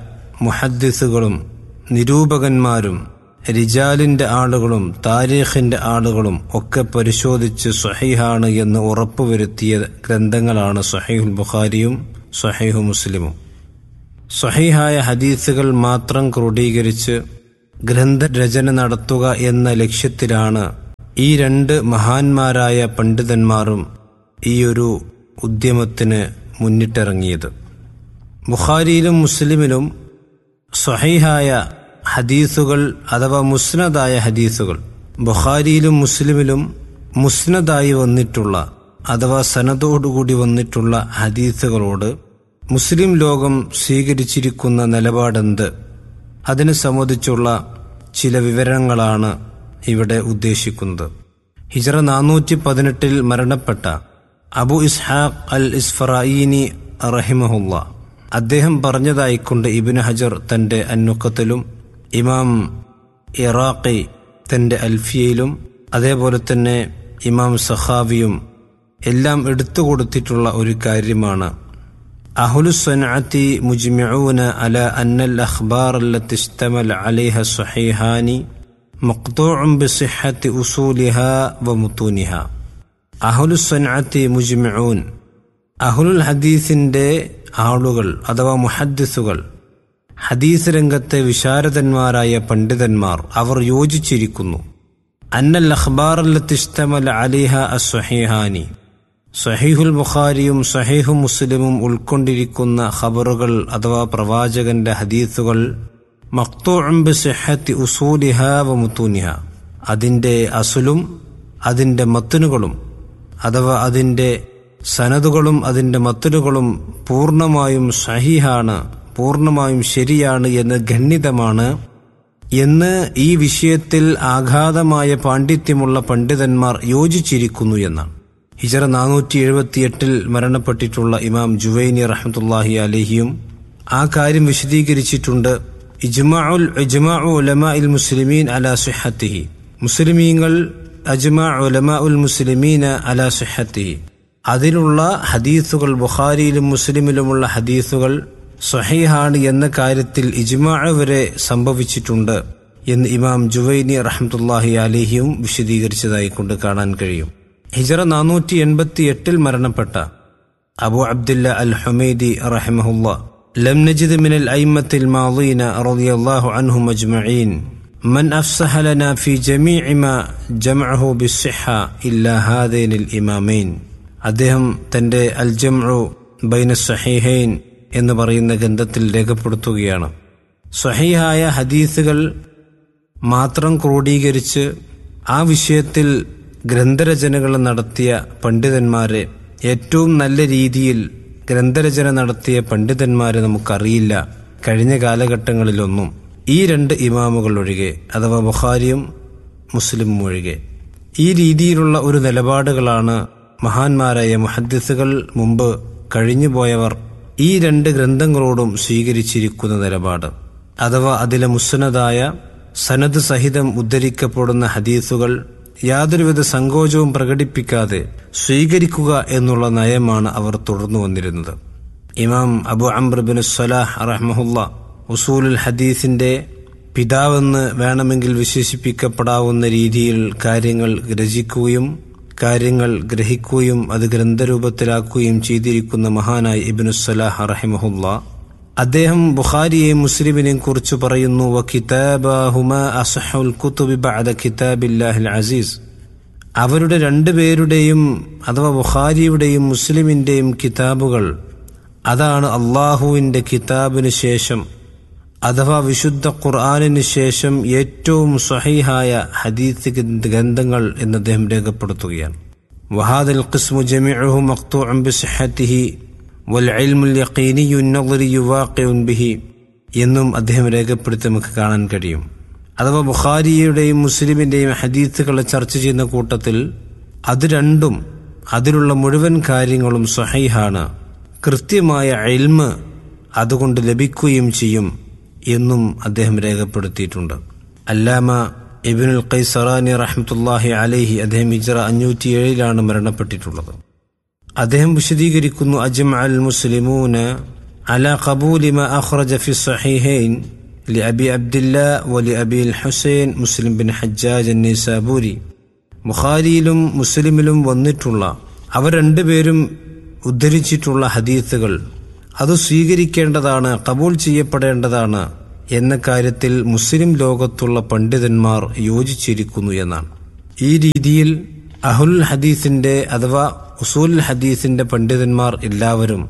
മുഹദ്ദിസുകളും നിരൂപകന്മാരും റിജാലിന്റെ ആളുകളും താരീഖിന്റെ ആളുകളും ഒക്കെ പരിശോധിച്ച് സ്വഹീഹാണ് എന്ന് ഉറപ്പുവരുത്തിയ ഗ്രന്ഥങ്ങളാണ് സ്വഹീഹുൽ ബുഖാരിയും സ്വഹീഹു മുസ്ലിമും സ്വഹീഹായ ഹദീസുകൾ മാത്രം ക്രോഡീകരിച്ച് ഗ്രന്ഥരചന നടത്തുക എന്ന ലക്ഷ്യത്തിലാണ് ഈ രണ്ട് മഹാന്മാരായ പണ്ഡിതന്മാരും ഈ ഒരു ഉദ്യമത്തിന് മുന്നിട്ടിറങ്ങിയത് ബുഖാരിയിലും മുസ്ലിമിലും സ്വഹീഹായ ഹദീസുകൾ അഥവാ മുസ്നദായ ഹദീസുകൾ ബുഖാരിയിലും മുസ്ലിമിലും മുസ്നദായി വന്നിട്ടുള്ള അഥവാ സനതോടുകൂടി വന്നിട്ടുള്ള ഹദീസുകളോട് മുസ്ലിം ലോകം സ്വീകരിച്ചിരിക്കുന്ന നിലപാടെന്ത് അതിനെ സംബന്ധിച്ചുള്ള ചില വിവരങ്ങളാണ് ഇവിടെ ഉദ്ദേശിക്കുന്നത് ഹിജറ നാനൂറ്റി പതിനെട്ടിൽ മരണപ്പെട്ട അബു ഇസ്ഹാഖ് അൽ ഇസ്ഫറായിനി റഹിമഹുല്ല അദ്ദേഹം പറഞ്ഞതായിക്കൊണ്ട് ഇബിൻ ഹജർ തന്റെ അന്നുക്കത്തിലും ഇമാം ഇറാഖി തന്റെ അൽഫിയയിലും അതേപോലെ തന്നെ ഇമാം സഖാവിയും എല്ലാം എടുത്തു കൊടുത്തിട്ടുള്ള ഒരു കാര്യമാണ് അഹുലുസ്വനാത്തി മുജ്മിഊന അല അന്നൽ അഖ്ബാർ التي اشتمل عليها الصحيحان مقطوع بصحة أصولها ومتونها അഹുലുസ്വനാത്തി മുജ്മിഊൻ അഹുലുൽ ഹദീസിന്റെ ആളുകൾ അഥവാ മുഹദ്ദിസുകൾ ഹദീസ് രംഗത്തെ വിശാരദന്മാരായ പണ്ഡിതന്മാർ അവർ യോജിച്ചിരിക്കുന്നു അന്നൽ അഖ്ബാർ ഇസ്തമൽ അലിഹ അസ്വഹീഹാനി സഹീഹുൽ ബുഖാരിയും സഹീഹു മുസ്ലിമും ഉൾക്കൊണ്ടിരിക്കുന്ന ഖബറുകൾ അഥവാ പ്രവാചകന്റെ ഹദീസുകൾ മക്തൂഅംബിഹത്തി ഉസൂലിഹ വ മുത്തൂനിഹ അതിന്റെ അസുലും അതിന്റെ മത്തുനുകളും അഥവാ അതിന്റെ സനതുകളും അതിന്റെ മത്തുനുകളും പൂർണ്ണമായും സഹീഹാണ് പൂർണ്ണമായും ശരിയാണ് എന്ന് ഖണ്ഡിതമാണ് എന്ന് ഈ വിഷയത്തിൽ ആഘാതമായ പാണ്ഡിത്യമുള്ള പണ്ഡിതന്മാർ യോജിച്ചിരിക്കുന്നു എന്നാണ് ഹിജറ നാനൂറ്റി എഴുപത്തിയെട്ടിൽ മരണപ്പെട്ടിട്ടുള്ള ഇമാം ജുവൈനി റഹ്മത്തുല്ലാഹി അലഹിയും ആ കാര്യം വിശദീകരിച്ചിട്ടുണ്ട് ഇജ്മാഉൽ ഇജ്മാഉ ഉലമാഇൽ മുസ്ലിമീൻ അലാ സുഹത്തിഹി മുസ്ലിമീങ്ങൾ അജ്മാ ഉലമാ ഉൽ മുസ്ലിമീന അലാ സുഹത്തിഹി അതിലുള്ള ഹദീസുകൾ ബുഖാരിയിലും മുസ്ലിമിലുമുള്ള ഹദീസുകൾ സ്വഹീഹാണ് എന്ന കാര്യത്തിൽ ഇജ്മാ വരെ സംഭവിച്ചിട്ടുണ്ട് എന്ന് ഇമാം ജുവൈനി റഹ്മത്തുല്ലാഹി അലിഹിയും വിശദീകരിച്ചതായി കൊണ്ട് കാണാൻ കഴിയും ഹിജറ നാനൂറ്റി എൺപത്തി എട്ടിൽ മരണപ്പെട്ട അബു അബ്ദുല്ല അൽ ഹുമൈദി റഹിമഹുല്ല ലം നജിദ് മിൻ അൽ അയിമത്തിൽ മാളീന റളിയല്ലാഹു അൻഹും അജ്മഈൻ من أفسح لنا في جميع ما جمعه بالصحة إلا هذين الإمامين അദ്ദേഹം തന്റെ അൽ ജംഉ ബൈന സഹീഹൈൻ എന്ന് പറയുന്ന ഗ്രന്ഥത്തിൽ രേഖപ്പെടുത്തുകയാണ് സഹീഹായ ഹദീസുകൾ മാത്രം ക്രോഡീകരിച്ച് ആ വിഷയത്തിൽ ഗ്രന്ഥരചനകൾ നടത്തിയ പണ്ഡിതന്മാരെ ഏറ്റവും നല്ല രീതിയിൽ ഗ്രന്ഥരചന നടത്തിയ പണ്ഡിതന്മാരെ നമുക്കറിയില്ല കഴിഞ്ഞ കാലഘട്ടങ്ങളിലൊന്നും ഈ രണ്ട് ഇമാമുകൾ ഒഴികെ അഥവാ ബുഖാരിയും മുസ്ലിമും ഒഴികെ ഈ രീതിയിലുള്ള ഒരു നിലപാടുകളാണ് മഹാന്മാരായ മുഹദ്ദിസുകൾ മുമ്പ് കഴിഞ്ഞുപോയവർ ഈ രണ്ട് ഗ്രന്ഥങ്ങളോടും സ്വീകരിച്ചിരിക്കുന്ന നിലപാട് അഥവാ അതിലെ മുസ്നദായ സനദ് സഹിതം ഉദ്ധരിക്കപ്പെടുന്ന ഹദീസുകൾ യാതൊരുവിധ സങ്കോചവും പ്രകടിപ്പിക്കാതെ സ്വീകരിക്കുക എന്നുള്ള നയമാണ് അവർ തുടർന്നു വന്നിരുന്നത് ഇമാം അബു അംബ്രബിൻ സലാഹ് റഹ്മഹുല്ല ഉസൂലുൽ ഹദീസിന്റെ പിതാവെന്ന് വേണമെങ്കിൽ വിശേഷിപ്പിക്കപ്പെടാവുന്ന രീതിയിൽ കാര്യങ്ങൾ രചിക്കുകയും കാര്യങ്ങൾ ഗ്രഹിക്കുകയും അത് ഗ്രന്ഥരൂപത്തിലാക്കുകയും ചെയ്തിരിക്കുന്ന മഹാനായ ഇബിനുസലാഹ് റഹിമഹുല്ല അദ്ദേഹം ബുഖാരിയെയും മുസ്ലിമിനെയും കുറിച്ച് പറയുന്നു വ കിതാബാഹുമ അസഹുൽ കുത്തുബി ബഅദ കിതാബില്ലാഹിൽ അസീസ് അവരുടെ രണ്ടുപേരുടെയും അഥവാ ബുഖാരിയുടെയും മുസ്ലിമിന്റെയും കിതാബുകൾ അതാണ് അള്ളാഹുവിന്റെ കിതാബിന് ശേഷം അഥവാ വിശുദ്ധ ഖുർആാനിന് ശേഷം ഏറ്റവും സ്വഹീഹായ ഹദീസ് ഗ്രന്ഥങ്ങൾ എന്ന് അദ്ദേഹം രേഖപ്പെടുത്തുകയാണ് വഹാദൽ ഖിസ്മു ജമിഅഹു മഖ്തൂഉൻ ബിസിഹത്തിഹി വൽ ഇൽമുൽ യഖീനിയു നളറി വാഖിഉൻ ബിഹി എന്നും അദ്ദേഹം രേഖപ്പെടുത്തി നമുക്ക് കാണാൻ കഴിയും അഥവാ ബുഖാരിയുടെയും മുസ്ലിമിന്റെയും ഹദീസുകളെ ചർച്ച ചെയ്യുന്ന കൂട്ടത്തിൽ അത് രണ്ടും അതിലുള്ള മുഴുവൻ കാര്യങ്ങളും സ്വഹീഹാണ് കൃത്യമായ ഇൽമ് അതുകൊണ്ട് ലഭിക്കുകയും ചെയ്യും എന്നും അദ്ദേഹം രേഖപ്പെടുത്തിയിട്ടുണ്ട് അല്ലാമ ഇബിനുൽ ഖൈസറാനി റഹ്മത്തുല്ലാഹി അലൈഹി അദ്ദേഹം ഇജറ അഞ്ഞൂറ്റി ഏഴിലാണ് മരണപ്പെട്ടിട്ടുള്ളത് അദ്ദേഹം വിശദീകരിക്കുന്നു അജ്മ അൽ മുസ്ലിമൂന على قبول ما أخرج في الصحيحين لأبي عبد الله ولأبي الحسين مسلم بن حجاج النيسابوري ബുഖാരിയിലും മുസ്ലിമിലും വന്നിട്ടുള്ള അവർ രണ്ടുപേരും ഉദ്ധരിച്ചിട്ടുള്ള ഹദീസുകൾ അത് സ്വീകരിക്കേണ്ടതാണ് കബൂൾ ചെയ്യപ്പെടേണ്ടതാണ് എന്ന കാര്യത്തിൽ മുസ്ലിം ലോകത്തുള്ള പണ്ഡിതന്മാർ യോജിച്ചിരിക്കുന്നു എന്നാണ് ഈ രീതിയിൽ അഹുൽ ഹദീസിന്റെ അഥവാ ഉസൂൽ ഹദീസിന്റെ പണ്ഡിതന്മാർ എല്ലാവരും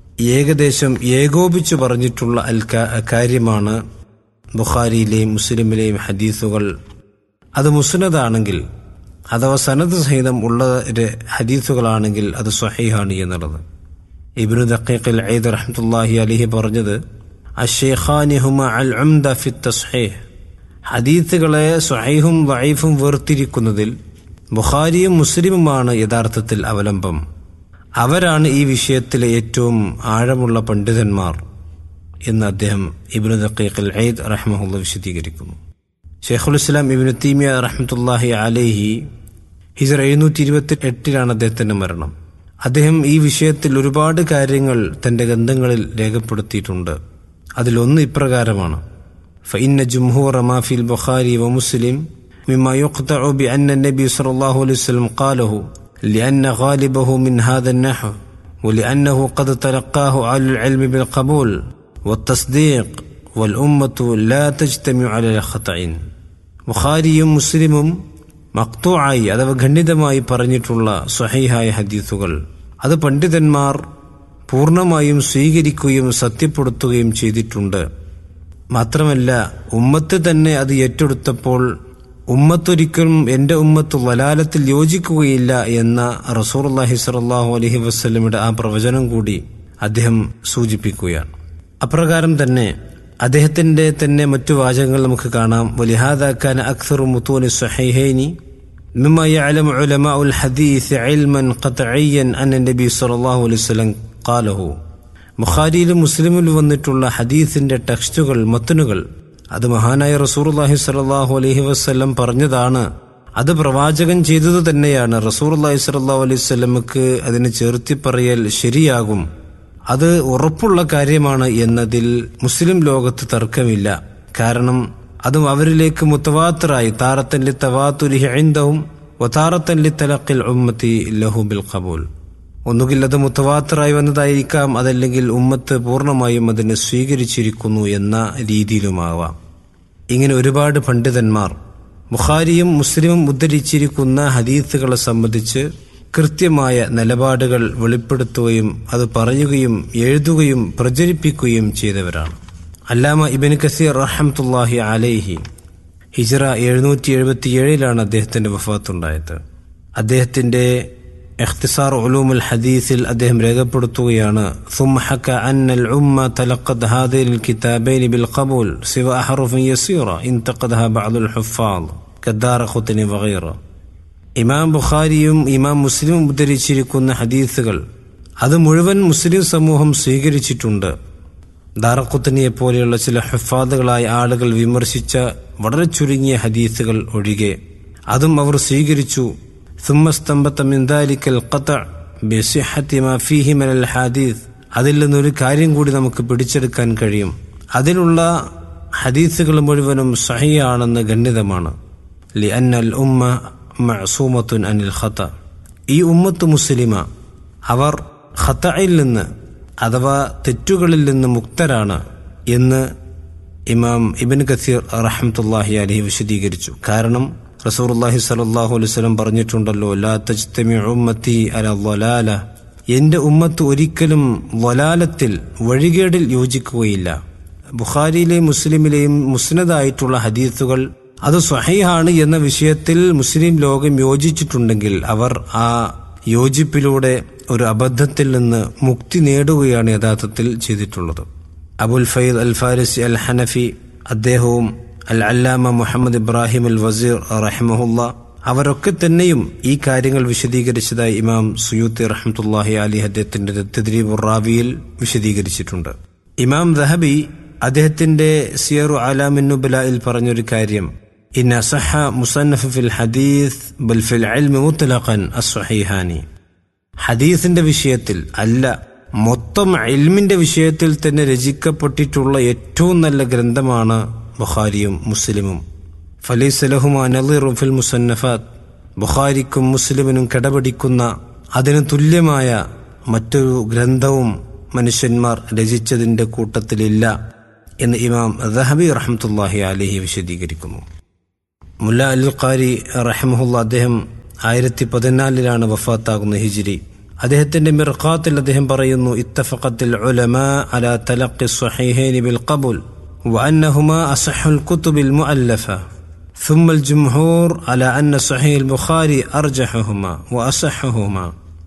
ഏകദേശം ഏകോപിച്ചു പറഞ്ഞിട്ടുള്ള അൽ കാര്യമാണ് ബുഖാരിയിലെയും മുസ്ലിമിലെയും ഹദീസുകൾ അത് മുസ്നദാണെങ്കിൽ അഥവാ സനത് സഹിതം ഉള്ള ഒരു ഹദീസുകളാണെങ്കിൽ അത് സ്വഹീഹാണ് എന്നുള്ളത് ഇബ്നു ദഖീഖിൽ ഐദ് റഹ്മത്തുള്ളാഹി അലൈഹി പറഞ്ഞത് അഷേഖാനി ഹുമ അൽ ഉംദ ഫി തസ്ഹീഹ് ഹദീസുകളെ സ്വഹീഹും വൈഫും വേർതിരിക്കുന്നതിൽ ബുഖാരിയും മുസ്ലിമുമാണ് യഥാർത്ഥത്തിൽ അവലംബം അവരാണ് ഈ വിഷയത്തിലെ ഏറ്റവും ആഴമുള്ള പണ്ഡിതന്മാർ എന്ന് അദ്ദേഹം ഇബ്നു ദഖീഖിൽ ഐദ് റഹ്മഹുല്ല വിശദീകരിക്കുന്നു ഷെയ്ഖുൽ ഇസ്ലാം ഇബിന് തീമിയ റഹ്മത്തുല്ലാഹി അലേഹി ഹിജർ എഴുന്നൂറ്റി ഇരുപത്തി എട്ടിലാണ് അദ്ദേഹത്തിന്റെ മരണം അദ്ദേഹം ഈ വിഷയത്തിൽ ഒരുപാട് കാര്യങ്ങൾ തന്റെ ഗ്രന്ഥങ്ങളിൽ രേഖപ്പെടുത്തിയിട്ടുണ്ട് അതിലൊന്ന് ഇപ്രകാരമാണ് فإن جمهور ما في البخاري ومسلم مما يقطع بأن النبي صلى الله عليه وسلم قاله لأن غالبه من هذا النحو ولأنه قد تلقاه أهل العلم بالقبول والتصديق والأمة لا تجتمع على الخطأ ബുഖാരിയും മുസ്ലിമും മക്തൂആയി അഥവാ ഖണ്ഡിതമായി പറഞ്ഞിട്ടുള്ള സ്വഹീഹായ ഹദീസുകൾ അത് പണ്ഡിതന്മാർ പൂർണ്ണമായും സ്വീകരിക്കുകയും സത്യപ്പെടുത്തുകയും ചെയ്തിട്ടുണ്ട് മാത്രമല്ല ഉമ്മത്ത് തന്നെ അത് ഏറ്റെടുത്തപ്പോൾ ഉമ്മത്തൊരിക്കലും എൻ്റെ ഉമ്മത്ത് വലാലത്തിൽ യോജിക്കുകയില്ല എന്ന റസൂർല്ലാഹി സലാഹു അലഹി വസ്ലമിയുടെ ആ പ്രവചനം കൂടി അദ്ദേഹം സൂചിപ്പിക്കുകയാണ് അപ്രകാരം തന്നെ അദ്ദേഹത്തിന്റെ തന്നെ മറ്റു വാചകങ്ങൾ നമുക്ക് കാണാം വലിഹാദാക്കാൻ അക്സർ മുത്തൂനി സഹൈഹൈനി مما يعلم علماء الحديث علما قطعيا أن النبي صلى الله عليه وسلم قاله ബുഖാരിയിലും മുസ്ലിമിലും വന്നിട്ടുള്ള ഹദീസിന്റെ ടെക്സ്റ്റുകൾ മത്തനുകൾ അത് മഹാനായ റസൂർല്ലാഹി സലാഹു അലഹി വസ്ല്ലം പറഞ്ഞതാണ് അത് പ്രവാചകൻ ചെയ്തത് തന്നെയാണ് റസൂർല്ലാഹി സലാഹു അലൈഹി സ്വലമക്ക് അതിന് ചേർത്തി പറയൽ ശരിയാകും അത് ഉറപ്പുള്ള കാര്യമാണ് എന്നതിൽ മുസ്ലിം ലോകത്ത് തർക്കമില്ല കാരണം അതും അവരിലേക്ക് മുത്തവാത്തറായി താറത്തല്ലി തവാത്തുരിഹിന്ദവും വതാറത്തല്ലി തലക്കിൽ ഉമ്മത്തി ലഹുബിൽ ഖബൂൽ ഒന്നുകിൽ അത് മുത്തവാത്തറായി വന്നതായിരിക്കാം അതല്ലെങ്കിൽ ഉമ്മത്ത് പൂർണ്ണമായും അതിനെ സ്വീകരിച്ചിരിക്കുന്നു എന്ന രീതിയിലുമാവാം ഇങ്ങനെ ഒരുപാട് പണ്ഡിതന്മാർ ബുഖാരിയും മുസ്ലിമും ഉദ്ധരിച്ചിരിക്കുന്ന ഹദീസുകളെ സംബന്ധിച്ച് കൃത്യമായ നിലപാടുകൾ വെളിപ്പെടുത്തുകയും അത് പറയുകയും എഴുതുകയും പ്രചരിപ്പിക്കുകയും ചെയ്തവരാണ് അല്ലാമ ഇബിൻ കസീർ റഹമത്തുല്ലാഹി അലൈഹി ഹിജറ എഴുന്നൂറ്റി എഴുപത്തിയേഴിലാണ് അദ്ദേഹത്തിന്റെ വഫാത്തുണ്ടായത് അദ്ദേഹത്തിന്റെ اختصار علوم الحديث അദ്ദേഹം രേഖപ്പെടുത്തുകയാണ് ثم حكى أن الأمة تلقت هذين الكتابين بالقبول سوى أحرف يسيرة انتقدها بعض الحفاظ كدار قطني وغيره ഇമാം ബുഖാരിയും ഇമാം മുസ്ലിമും ഉദ്ധരിച്ചിരിക്കുന്ന ഹദീസുകൾ അത് മുഴുവൻ മുസ്ലിം സമൂഹം സ്വീകരിച്ചിട്ടുണ്ട് ദാറക്കുത്തനിയെ പോലെയുള്ള ചില ഹഫാദുകളായ ആളുകൾ വിമർശിച്ച വളരെ ചുരുങ്ങിയ ഹദീസുകൾ ഒഴികെ അതും അവർ സ്വീകരിച്ചു സുമ്മസ്തംബത്ത മിന്താലിക്കൽ ഖത്ത ബിസിഹത്തി മാ ഫീഹി മിനൽ ഹദീസ് അതിൽ നിന്നൊരു കാര്യം കൂടി നമുക്ക് പിടിച്ചെടുക്കാൻ കഴിയും അതിലുള്ള ഹദീസുകൾ മുഴുവനും സഹിയാണെന്ന് ഗണ്യതമാണ് ലി അന്നൽ ഉമ്മ മഅസൂമത്തുൻ അനിൽ ഖത്ത ഈ ഉമ്മത്ത് മുസ്ലിമ അവർ ഖത്തയിൽ നിന്ന് അഥവാ തെറ്റുകളിൽ നിന്ന് മുക്തരാണ് എന്ന് ഇമാം ഇബിൻ കസീർ റഹമത്തുല്ലാഹി അലഹി വിശദീകരിച്ചു കാരണം റസൂർല്ലാഹി സലാഹു അലൈവലം പറഞ്ഞിട്ടുണ്ടല്ലോ ലാ തജ്തമി ഉമ്മത്തി അല വലാല എന്റെ ഉമ്മത്ത് ഒരിക്കലും വലാലത്തിൽ വഴികേടിൽ യോജിക്കുകയില്ല ബുഖാരിയിലെയും മുസ്ലിമിലെയും മുസ്നദായിട്ടുള്ള ഹദീസുകൾ അത് സ്വഹീഹാണ് എന്ന വിഷയത്തിൽ മുസ്ലിം ലോകം യോജിച്ചിട്ടുണ്ടെങ്കിൽ അവർ ആ യോജിപ്പിലൂടെ ഒരു അബദ്ധത്തിൽ നിന്ന് മുക്തി നേടുകയാണ് യഥാർത്ഥത്തിൽ ചെയ്തിട്ടുള്ളത് അബുൽ ഫൈദ് അൽ ഫാരിസി അൽ ഹനഫി അദ്ദേഹവും അൽ അല്ലാമ മുഹമ്മദ് ഇബ്രാഹിം അൽ വസീർ റഹ്മഹുല്ല അവരൊക്കെ തന്നെയും ഈ കാര്യങ്ങൾ വിശദീകരിച്ചതായി ഇമാം സുയൂത്തി റഹ്മത്തുല്ലാഹി അലി അദ്ദേഹത്തിന്റെ തെദ്രീബുർ റാവിയിൽ വിശദീകരിച്ചിട്ടുണ്ട് ഇമാം ദഹബി അദ്ദേഹത്തിന്റെ സിയറു അലാമിന്നുബലായിൽ പറഞ്ഞൊരു കാര്യം إن صح مصنف في الحديث بل في العلم مطلقا الصحيحاني ഹദീസിന്റെ വിഷയത്തിൽ അല്ല മൊത്തം ഇൽമിന്റെ വിഷയത്തിൽ തന്നെ രചിക്കപ്പെട്ടിട്ടുള്ള ഏറ്റവും നല്ല ഗ്രന്ഥമാണ് ബുഖാരിയും മുസ്ലിമും ഫലീസലഹുമാ നളിറും ഫിൽ മുസന്നഫാത്ത് ബുഖാരിക്കും മുസ്ലിമിനും കിടപിടിക്കുന്ന അതിന് തുല്യമായ മറ്റൊരു ഗ്രന്ഥവും മനുഷ്യന്മാർ രചിച്ചതിന്റെ കൂട്ടത്തിലില്ല എന്ന് ഇമാം ദഹബി റഹ്മത്തുല്ലാഹി അലിഹി വിശദീകരിക്കുന്നു മുല്ല അൽ ഖാരി റഹമുല്ല അദ്ദേഹം ആയിരത്തി പതിനാലിലാണ് വഫാത്താകുന്ന ഹിജിരി അദ്ദേഹത്തിന്റെ മിർഖാത്തിൽ അദ്ദേഹം പറയുന്നു ഇത്തഫഖത്തിൽ ഉലമ അല തലഖി സ്വഹീഹൈനി ബിൽ ഖബൂൽ وأنهما أصح الكتب المؤلفة ثم الجمهور على أن صحيح البخاري أرجحهما وأصحهما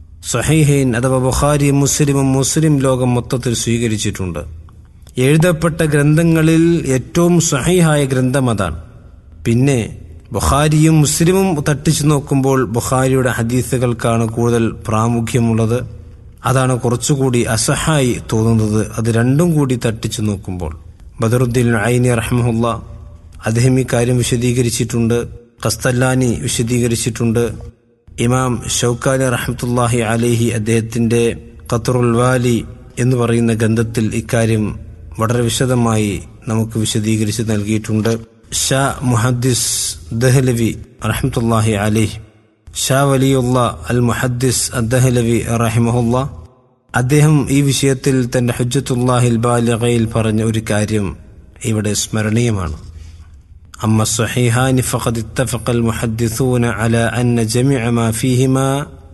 സഹീഹൈൻ അഥവാ ബുഖാരി മുസ്ലിമും മുസ്ലിം ലോകം മൊത്തത്തിൽ സ്വീകരിച്ചിട്ടുണ്ട് എഴുതപ്പെട്ട ഗ്രന്ഥങ്ങളിൽ ഏറ്റവും സഹീഹായ ഗ്രന്ഥം അതാണ് പിന്നെ ബുഖാരിയും മുസ്ലിമും തട്ടിച്ചു നോക്കുമ്പോൾ ബുഖാരിയുടെ ഹദീസുകൾക്കാണ് കൂടുതൽ പ്രാമുഖ്യമുള്ളത് അതാണ് കുറച്ചുകൂടി അസഹായി തോന്നുന്നത് അത് രണ്ടും കൂടി തട്ടിച്ചു നോക്കുമ്പോൾ ബദറുദ്ദീൻ ഐനി റഹ്മുല്ല അദ്ദേഹം ഈ കാര്യം വിശദീകരിച്ചിട്ടുണ്ട് ഖസ്തല്ലാനി വിശദീകരിച്ചിട്ടുണ്ട് ഇമാം ഷൗക്കാലി റഹ്മത്തുല്ലാഹി അലേഹി അദ്ദേഹത്തിന്റെ ഖത്തറുൽ വാലി എന്ന് പറയുന്ന ഗ്രന്ഥത്തിൽ ഇക്കാര്യം വളരെ വിശദമായി നമുക്ക് വിശദീകരിച്ച് നൽകിയിട്ടുണ്ട് ഷാ മുഹദ്ദിസ് ദഹ്ലവി റഹ്മത്തുല്ലാഹി അലേഹി ഷാ വലിയുള്ള അൽ മുഹദ്ദിസ് അദ്ദഹലവി റഹിമഹുല്ല അദ്ദേഹം ഈ വിഷയത്തിൽ തന്റെ ഹുജ്ജത്തുല്ലാഹിൽ ബാലിഗയിൽ പറഞ്ഞ ഒരു കാര്യം ഇവിടെ സ്മരണീയമാണ് أما الصحيحان فقد اتفق المحدثون على أن جميع ما فيهما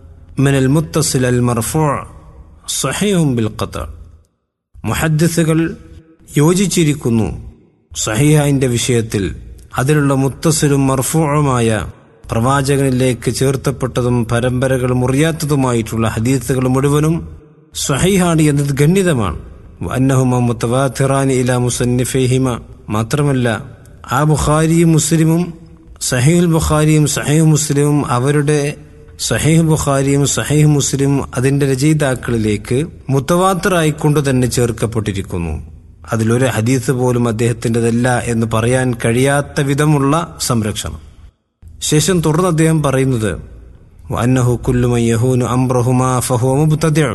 من المتصل المرفوع صحيح بالقطع മുഹദ്ദിസുകൾ യോജിച്ചിരിക്കുന്നു സഹിഹായിന്റെ വിഷയത്തിൽ അതിലുള്ള മുത്തസിലും മർഫൂഴുമായ പ്രവാചകനിലേക്ക് ചേർത്തപ്പെട്ടതും പരമ്പരകൾ മുറിയാത്തതുമായിട്ടുള്ള ഹദീസുകൾ മുഴുവനും സഹിഹാണ് എന്നത് ഗണ്യതമാണ് അന്നഹുമ മുത്തവാത്തിറാനി ഇല മുസന്നിഫേഹിമ മാത്രമല്ല ആ ബുഖാരിയും മുസ്ലിമും സഹീഹുൽ ബുഖാരിയും സഹീഹ് മുസ്ലിമും അവരുടെ സഹീഹ് ബുഖാരിയും സഹീഹ് മുസ്ലിമും അതിന്റെ രചയിതാക്കളിലേക്ക് മുത്തവാത്തറായിക്കൊണ്ട് തന്നെ ചേർക്കപ്പെട്ടിരിക്കുന്നു അതിലൊരു ഹദീസ് പോലും അദ്ദേഹത്തിൻ്റെതല്ല എന്ന് പറയാൻ കഴിയാത്ത വിധമുള്ള സംരക്ഷണം ശേഷം തുടർന്ന് അദ്ദേഹം പറയുന്നത് അന്നഹു കുല്ലുമയ്യഹൂനു അംബ്രഹുമാ ഫഹുവ മുബ്തദിഉ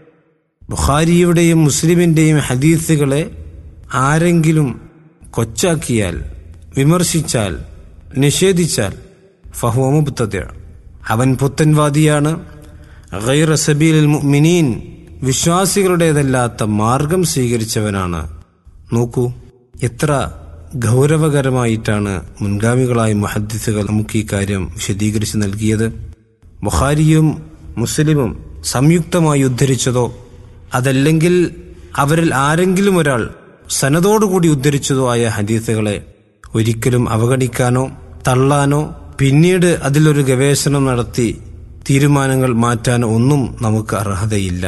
ബുഖാരിയുടെയും മുസ്ലിമിന്റെയും ഹദീസുകളെ ആരെങ്കിലും കൊച്ചാക്കിയാൽ വിമർശിച്ചാൽ നിഷേധിച്ചാൽ ഫഹുവ മുബ്തദിഉ അവൻ പുത്തൻവാദിയാണ് ഗൈറ സബീലിൽ മുഅ്മിനീൻ വിശ്വാസികളുടേതല്ലാത്ത മാർഗം സ്വീകരിച്ചവനാണ് നോക്കൂ എത്ര ഗൗരവകരമായിട്ടാണ് മുൻഗാമികളായ മുഹദ്ദിസുകൾ നമുക്ക് ഈ കാര്യം വിശദീകരിച്ച് നൽകിയത് ബുഖാരിയും മുസ്ലിമും സംയുക്തമായി ഉദ്ധരിച്ചതോ അതല്ലെങ്കിൽ അവരിൽ ആരെങ്കിലും ഒരാൾ സനതോടുകൂടി ഉദ്ധരിച്ചതോ ആയ ഹദീസുകളെ ഒരിക്കലും അവഗണിക്കാനോ തള്ളാനോ പിന്നീട് അതിലൊരു ഗവേഷണം നടത്തി തീരുമാനങ്ങൾ മാറ്റാനോ ഒന്നും നമുക്ക് അർഹതയില്ല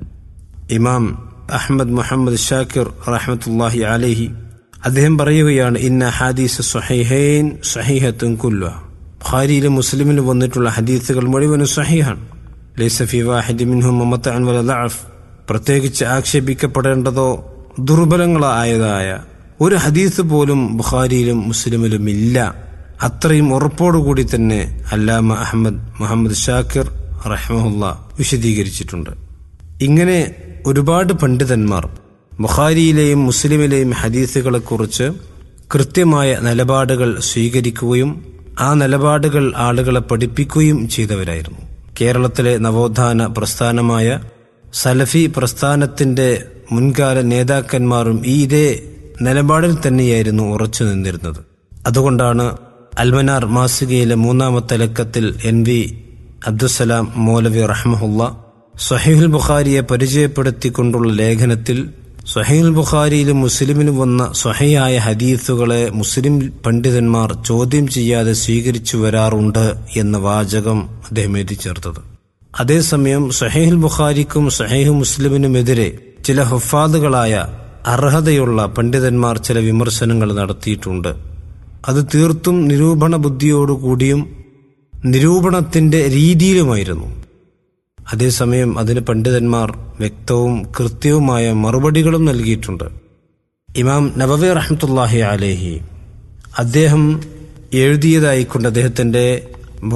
ഇമാം അഹമ്മദ് മുഹമ്മദ് ഷാക്കിർ റഹ്മത്തുല്ലാഹി അലഹി അദ്ദേഹം പറയുകയാണ് ഇന്ന ഹദീസ് സഹീഹൈൻ സഹീഹത്തും കുല്ല ഖാരിയിലും മുസ്ലിമിലും വന്നിട്ടുള്ള ഹദീസുകൾ മുഴുവനും സഹീഹാണ് ലൈസഫി വാഹിദി മിൻഹും മമത്തഅൻ വല ദഅഫ് പ്രത്യേകിച്ച് ആക്ഷേപിക്കപ്പെടേണ്ടതോ ദുർബലങ്ങളായതായ ഒരു ഹദീസ് പോലും ബുഖാരിയിലും മുസ്ലിമിലും ഇല്ല അത്രയും ഉറപ്പോടുകൂടി തന്നെ അല്ലാമ അഹമ്മദ് മുഹമ്മദ് ഷാക്കിർ റഹ്മുല്ല വിശദീകരിച്ചിട്ടുണ്ട് ഇങ്ങനെ ഒരുപാട് പണ്ഡിതന്മാർ ബുഖാരിയിലെയും മുസ്ലിമിലെയും ഹദീസുകളെക്കുറിച്ച് കൃത്യമായ നിലപാടുകൾ സ്വീകരിക്കുകയും ആ നിലപാടുകൾ ആളുകളെ പഠിപ്പിക്കുകയും ചെയ്തവരായിരുന്നു കേരളത്തിലെ നവോത്ഥാന പ്രസ്ഥാനമായ സലഫി പ്രസ്ഥാനത്തിന്റെ മുൻകാല നേതാക്കന്മാരും ഈ ഇതേ നിലപാടിൽ തന്നെയായിരുന്നു ഉറച്ചു നിന്നിരുന്നത് അതുകൊണ്ടാണ് അൽമനാർ മാസികയിലെ മൂന്നാമത്തെ ലക്കത്തിൽ എൻ വി അബ്ദുസലാം മൗലവി റഹ്മഹുല്ല സഹീഹുൽ ബുഖാരിയെ പരിചയപ്പെടുത്തിക്കൊണ്ടുള്ള ലേഖനത്തിൽ സഹീൽ ബുഖാരിയിലും മുസ്ലിമിലും വന്ന സ്വഹയായ ഹദീസുകളെ മുസ്ലിം പണ്ഡിതന്മാർ ചോദ്യം ചെയ്യാതെ സ്വീകരിച്ചു വരാറുണ്ട് എന്ന വാചകം അദ്ദേഹം എഴുതി ചേർത്തത് അതേസമയം സഹീഹുൽ ബുഖാരിക്കും സഹീഹ് മുസ്ലിമിനുമെതിരെ ചില ഹുഫാദുകളായ അർഹതയുള്ള പണ്ഡിതന്മാർ ചില വിമർശനങ്ങൾ നടത്തിയിട്ടുണ്ട് അത് തീർത്തും നിരൂപണ ബുദ്ധിയോടുകൂടിയും നിരൂപണത്തിന്റെ രീതിയിലുമായിരുന്നു അതേസമയം അതിന് പണ്ഡിതന്മാർ വ്യക്തവും കൃത്യവുമായ മറുപടികളും നൽകിയിട്ടുണ്ട് ഇമാം നബവി റഹ്മത്തുല്ലാഹി അലേഹി അദ്ദേഹം എഴുതിയതായിക്കൊണ്ട് അദ്ദേഹത്തിന്റെ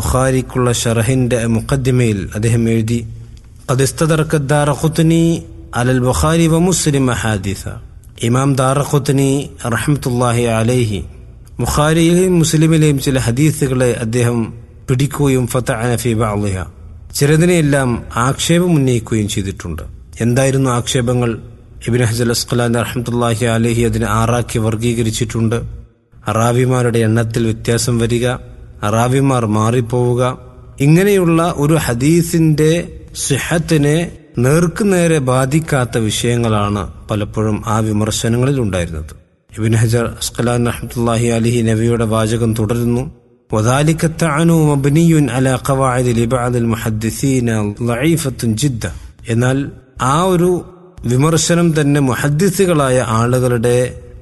ബുഖാരിക്കുള്ള ഷറഹിന്റെ മുഖദ്ദിമയിൽ അദ്ദേഹം എഴുതി അതിസ്തദർക്കദ്ദാറഖുത്നി അലൽ ബുഖാരി വ മുസ്ലിം അഹാദിസ ഇമാം ദാറഖുത്തനി റഹ്മത്തുല്ലാഹി അലൈഹി ബുഖാരിയിലെയും മുസ്ലിമിലെയും ചില ഹദീസുകളെ അദ്ദേഹം പിടിക്കുകയും ഫതഅന ഫി ബഅളിഹ ചിലതിനെയെല്ലാം ആക്ഷേപം ഉന്നയിക്കുകയും ചെയ്തിട്ടുണ്ട് എന്തായിരുന്നു ആക്ഷേപങ്ങൾ ഇബിൻ ഹജൽ അസ്ഖലാൻ റഹ്മത്തുല്ലാഹി അലഹി അതിനെ ആറാക്കി വർഗീകരിച്ചിട്ടുണ്ട് അറാബിമാരുടെ എണ്ണത്തിൽ വ്യത്യാസം വരിക അറാബിമാർ മാറിപ്പോവുക ഇങ്ങനെയുള്ള ഒരു ഹദീസിന്റെ സിഹത്തിനെ നേർക്കുനേരെ ബാധിക്കാത്ത വിഷയങ്ങളാണ് പലപ്പോഴും ആ വിമർശനങ്ങളിൽ ഉണ്ടായിരുന്നത് ഇബിൻ ഹജർ അസ്ഖലാൻ റഹ്മത്തുല്ലാഹി അലഹി നബിയുടെ വാചകം തുടരുന്നു وذلك الطعن مبني على قواعد لبعض المحدثين ضعيفة جدا എന്നാൽ ആ ഒരു വിമർശനം തന്നെ മുഹദ്ദിസുകളായ ആളുകളുടെ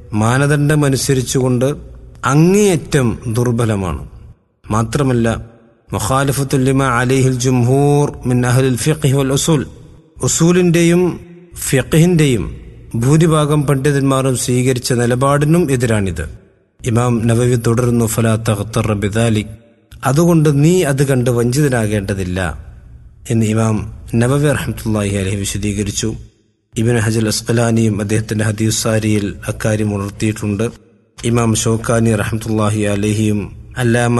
മാനദണ്ഡമനുസരിച്ചുകൊണ്ട് അങ്ങേയറ്റം ദുർബലമാണ് മാത്രമല്ല മുഖാലിഫത്തുല്ലിമ അലിഹിൽ ജുംഹൂർ മിൻ അഹ്ലിൽ ഫിഖ് വൽ ഉസൂൽ ഉസൂലിന്റെയും ഫിഖിന്റെയും ഭൂരിഭാഗം പണ്ഡിതന്മാരും സ്വീകരിച്ച നിലപാടിനും എതിരാണിത് ഇമാം നവവി തുടർന്നു ഫലാ തഖ്തർ ബിദാലിക് അതുകൊണ്ട് നീ അത് കണ്ട് വഞ്ചിതനാകേണ്ടതില്ല എന്ന് ഇമാം നവവി റഹ്മത്തുള്ളാഹി അലൈഹി വിശദീകരിച്ചു ഇബിൻ ഹജൽ അസ്കലാനിയും അദ്ദേഹത്തിന്റെ ഹദീസാരിയിൽ അക്കാര്യം ഉണർത്തിയിട്ടുണ്ട് ഇമാം ഷോക്കാനി റഹ്മത്തുള്ളാഹി അലഹിയും അല്ലാമ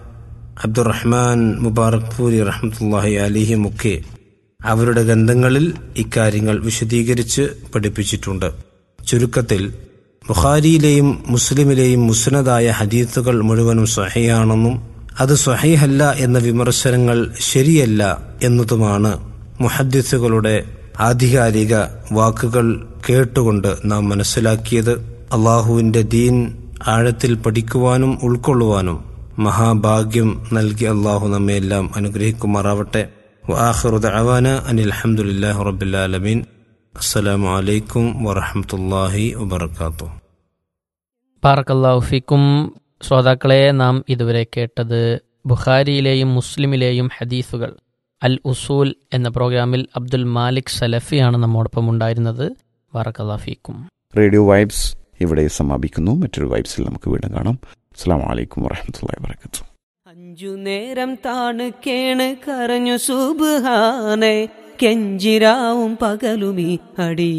അബ്ദുറഹ്മാൻ മുബാറക് പൂരി റഹ്മത്തുള്ളാഹി അലിഹിയും ഒക്കെ അവരുടെ ഗ്രന്ഥങ്ങളിൽ ഇക്കാര്യങ്ങൾ വിശദീകരിച്ച് പഠിപ്പിച്ചിട്ടുണ്ട് ചുരുക്കത്തിൽ ബുഖാരിയിലെയും മുസ്ലിമിലെയും മുസ്നദായ ഹദീത്തുകൾ മുഴുവനും സ്വഹയാണെന്നും അത് സ്വഹീഹല്ല എന്ന വിമർശനങ്ങൾ ശരിയല്ല എന്നതുമാണ് മുഹദ്ദിസുകളുടെ ആധികാരിക വാക്കുകൾ കേട്ടുകൊണ്ട് നാം മനസ്സിലാക്കിയത് അള്ളാഹുവിന്റെ ദീൻ ആഴത്തിൽ പഠിക്കുവാനും ഉൾക്കൊള്ളുവാനും മഹാഭാഗ്യം നൽകി അള്ളാഹു നമ്മയെല്ലാം അനുഗ്രഹിക്കുമാറാവട്ടെ وآخر دعوانا أن الحمد لله رب العالمين السلام عليكم ورحمة الله وبركاته പാറക്കല്ലാഹു ഫിക്കും ശ്രോതാക്കളെ നാം ഇതുവരെ കേട്ടത് ബുഖാരിയിലെയും മുസ്ലിമിലെയും ഹദീസുകൾ അൽ ഉസൂൽ എന്ന പ്രോഗ്രാമിൽ അബ്ദുൽ മാലിക് സലഫിയാണ് നമ്മോടൊപ്പം ഉണ്ടായിരുന്നത് ബാറക്കല്ലാ ഫീക്കും റേഡിയോ വൈബ്സ് ഇവിടെ സമാപിക്കുന്നു മറ്റൊരു വൈബ്സിൽ നമുക്ക് വീണ്ടും കാണാം അസ്സാം വലൈക്കും വറഹമത്തല്ലാ വാബർക്കാത്തു അഞ്ചു നേരം താണ് കേണ് കരഞ്ഞു സുബാനെ കെഞ്ചിരാവും പകലുമീ അടി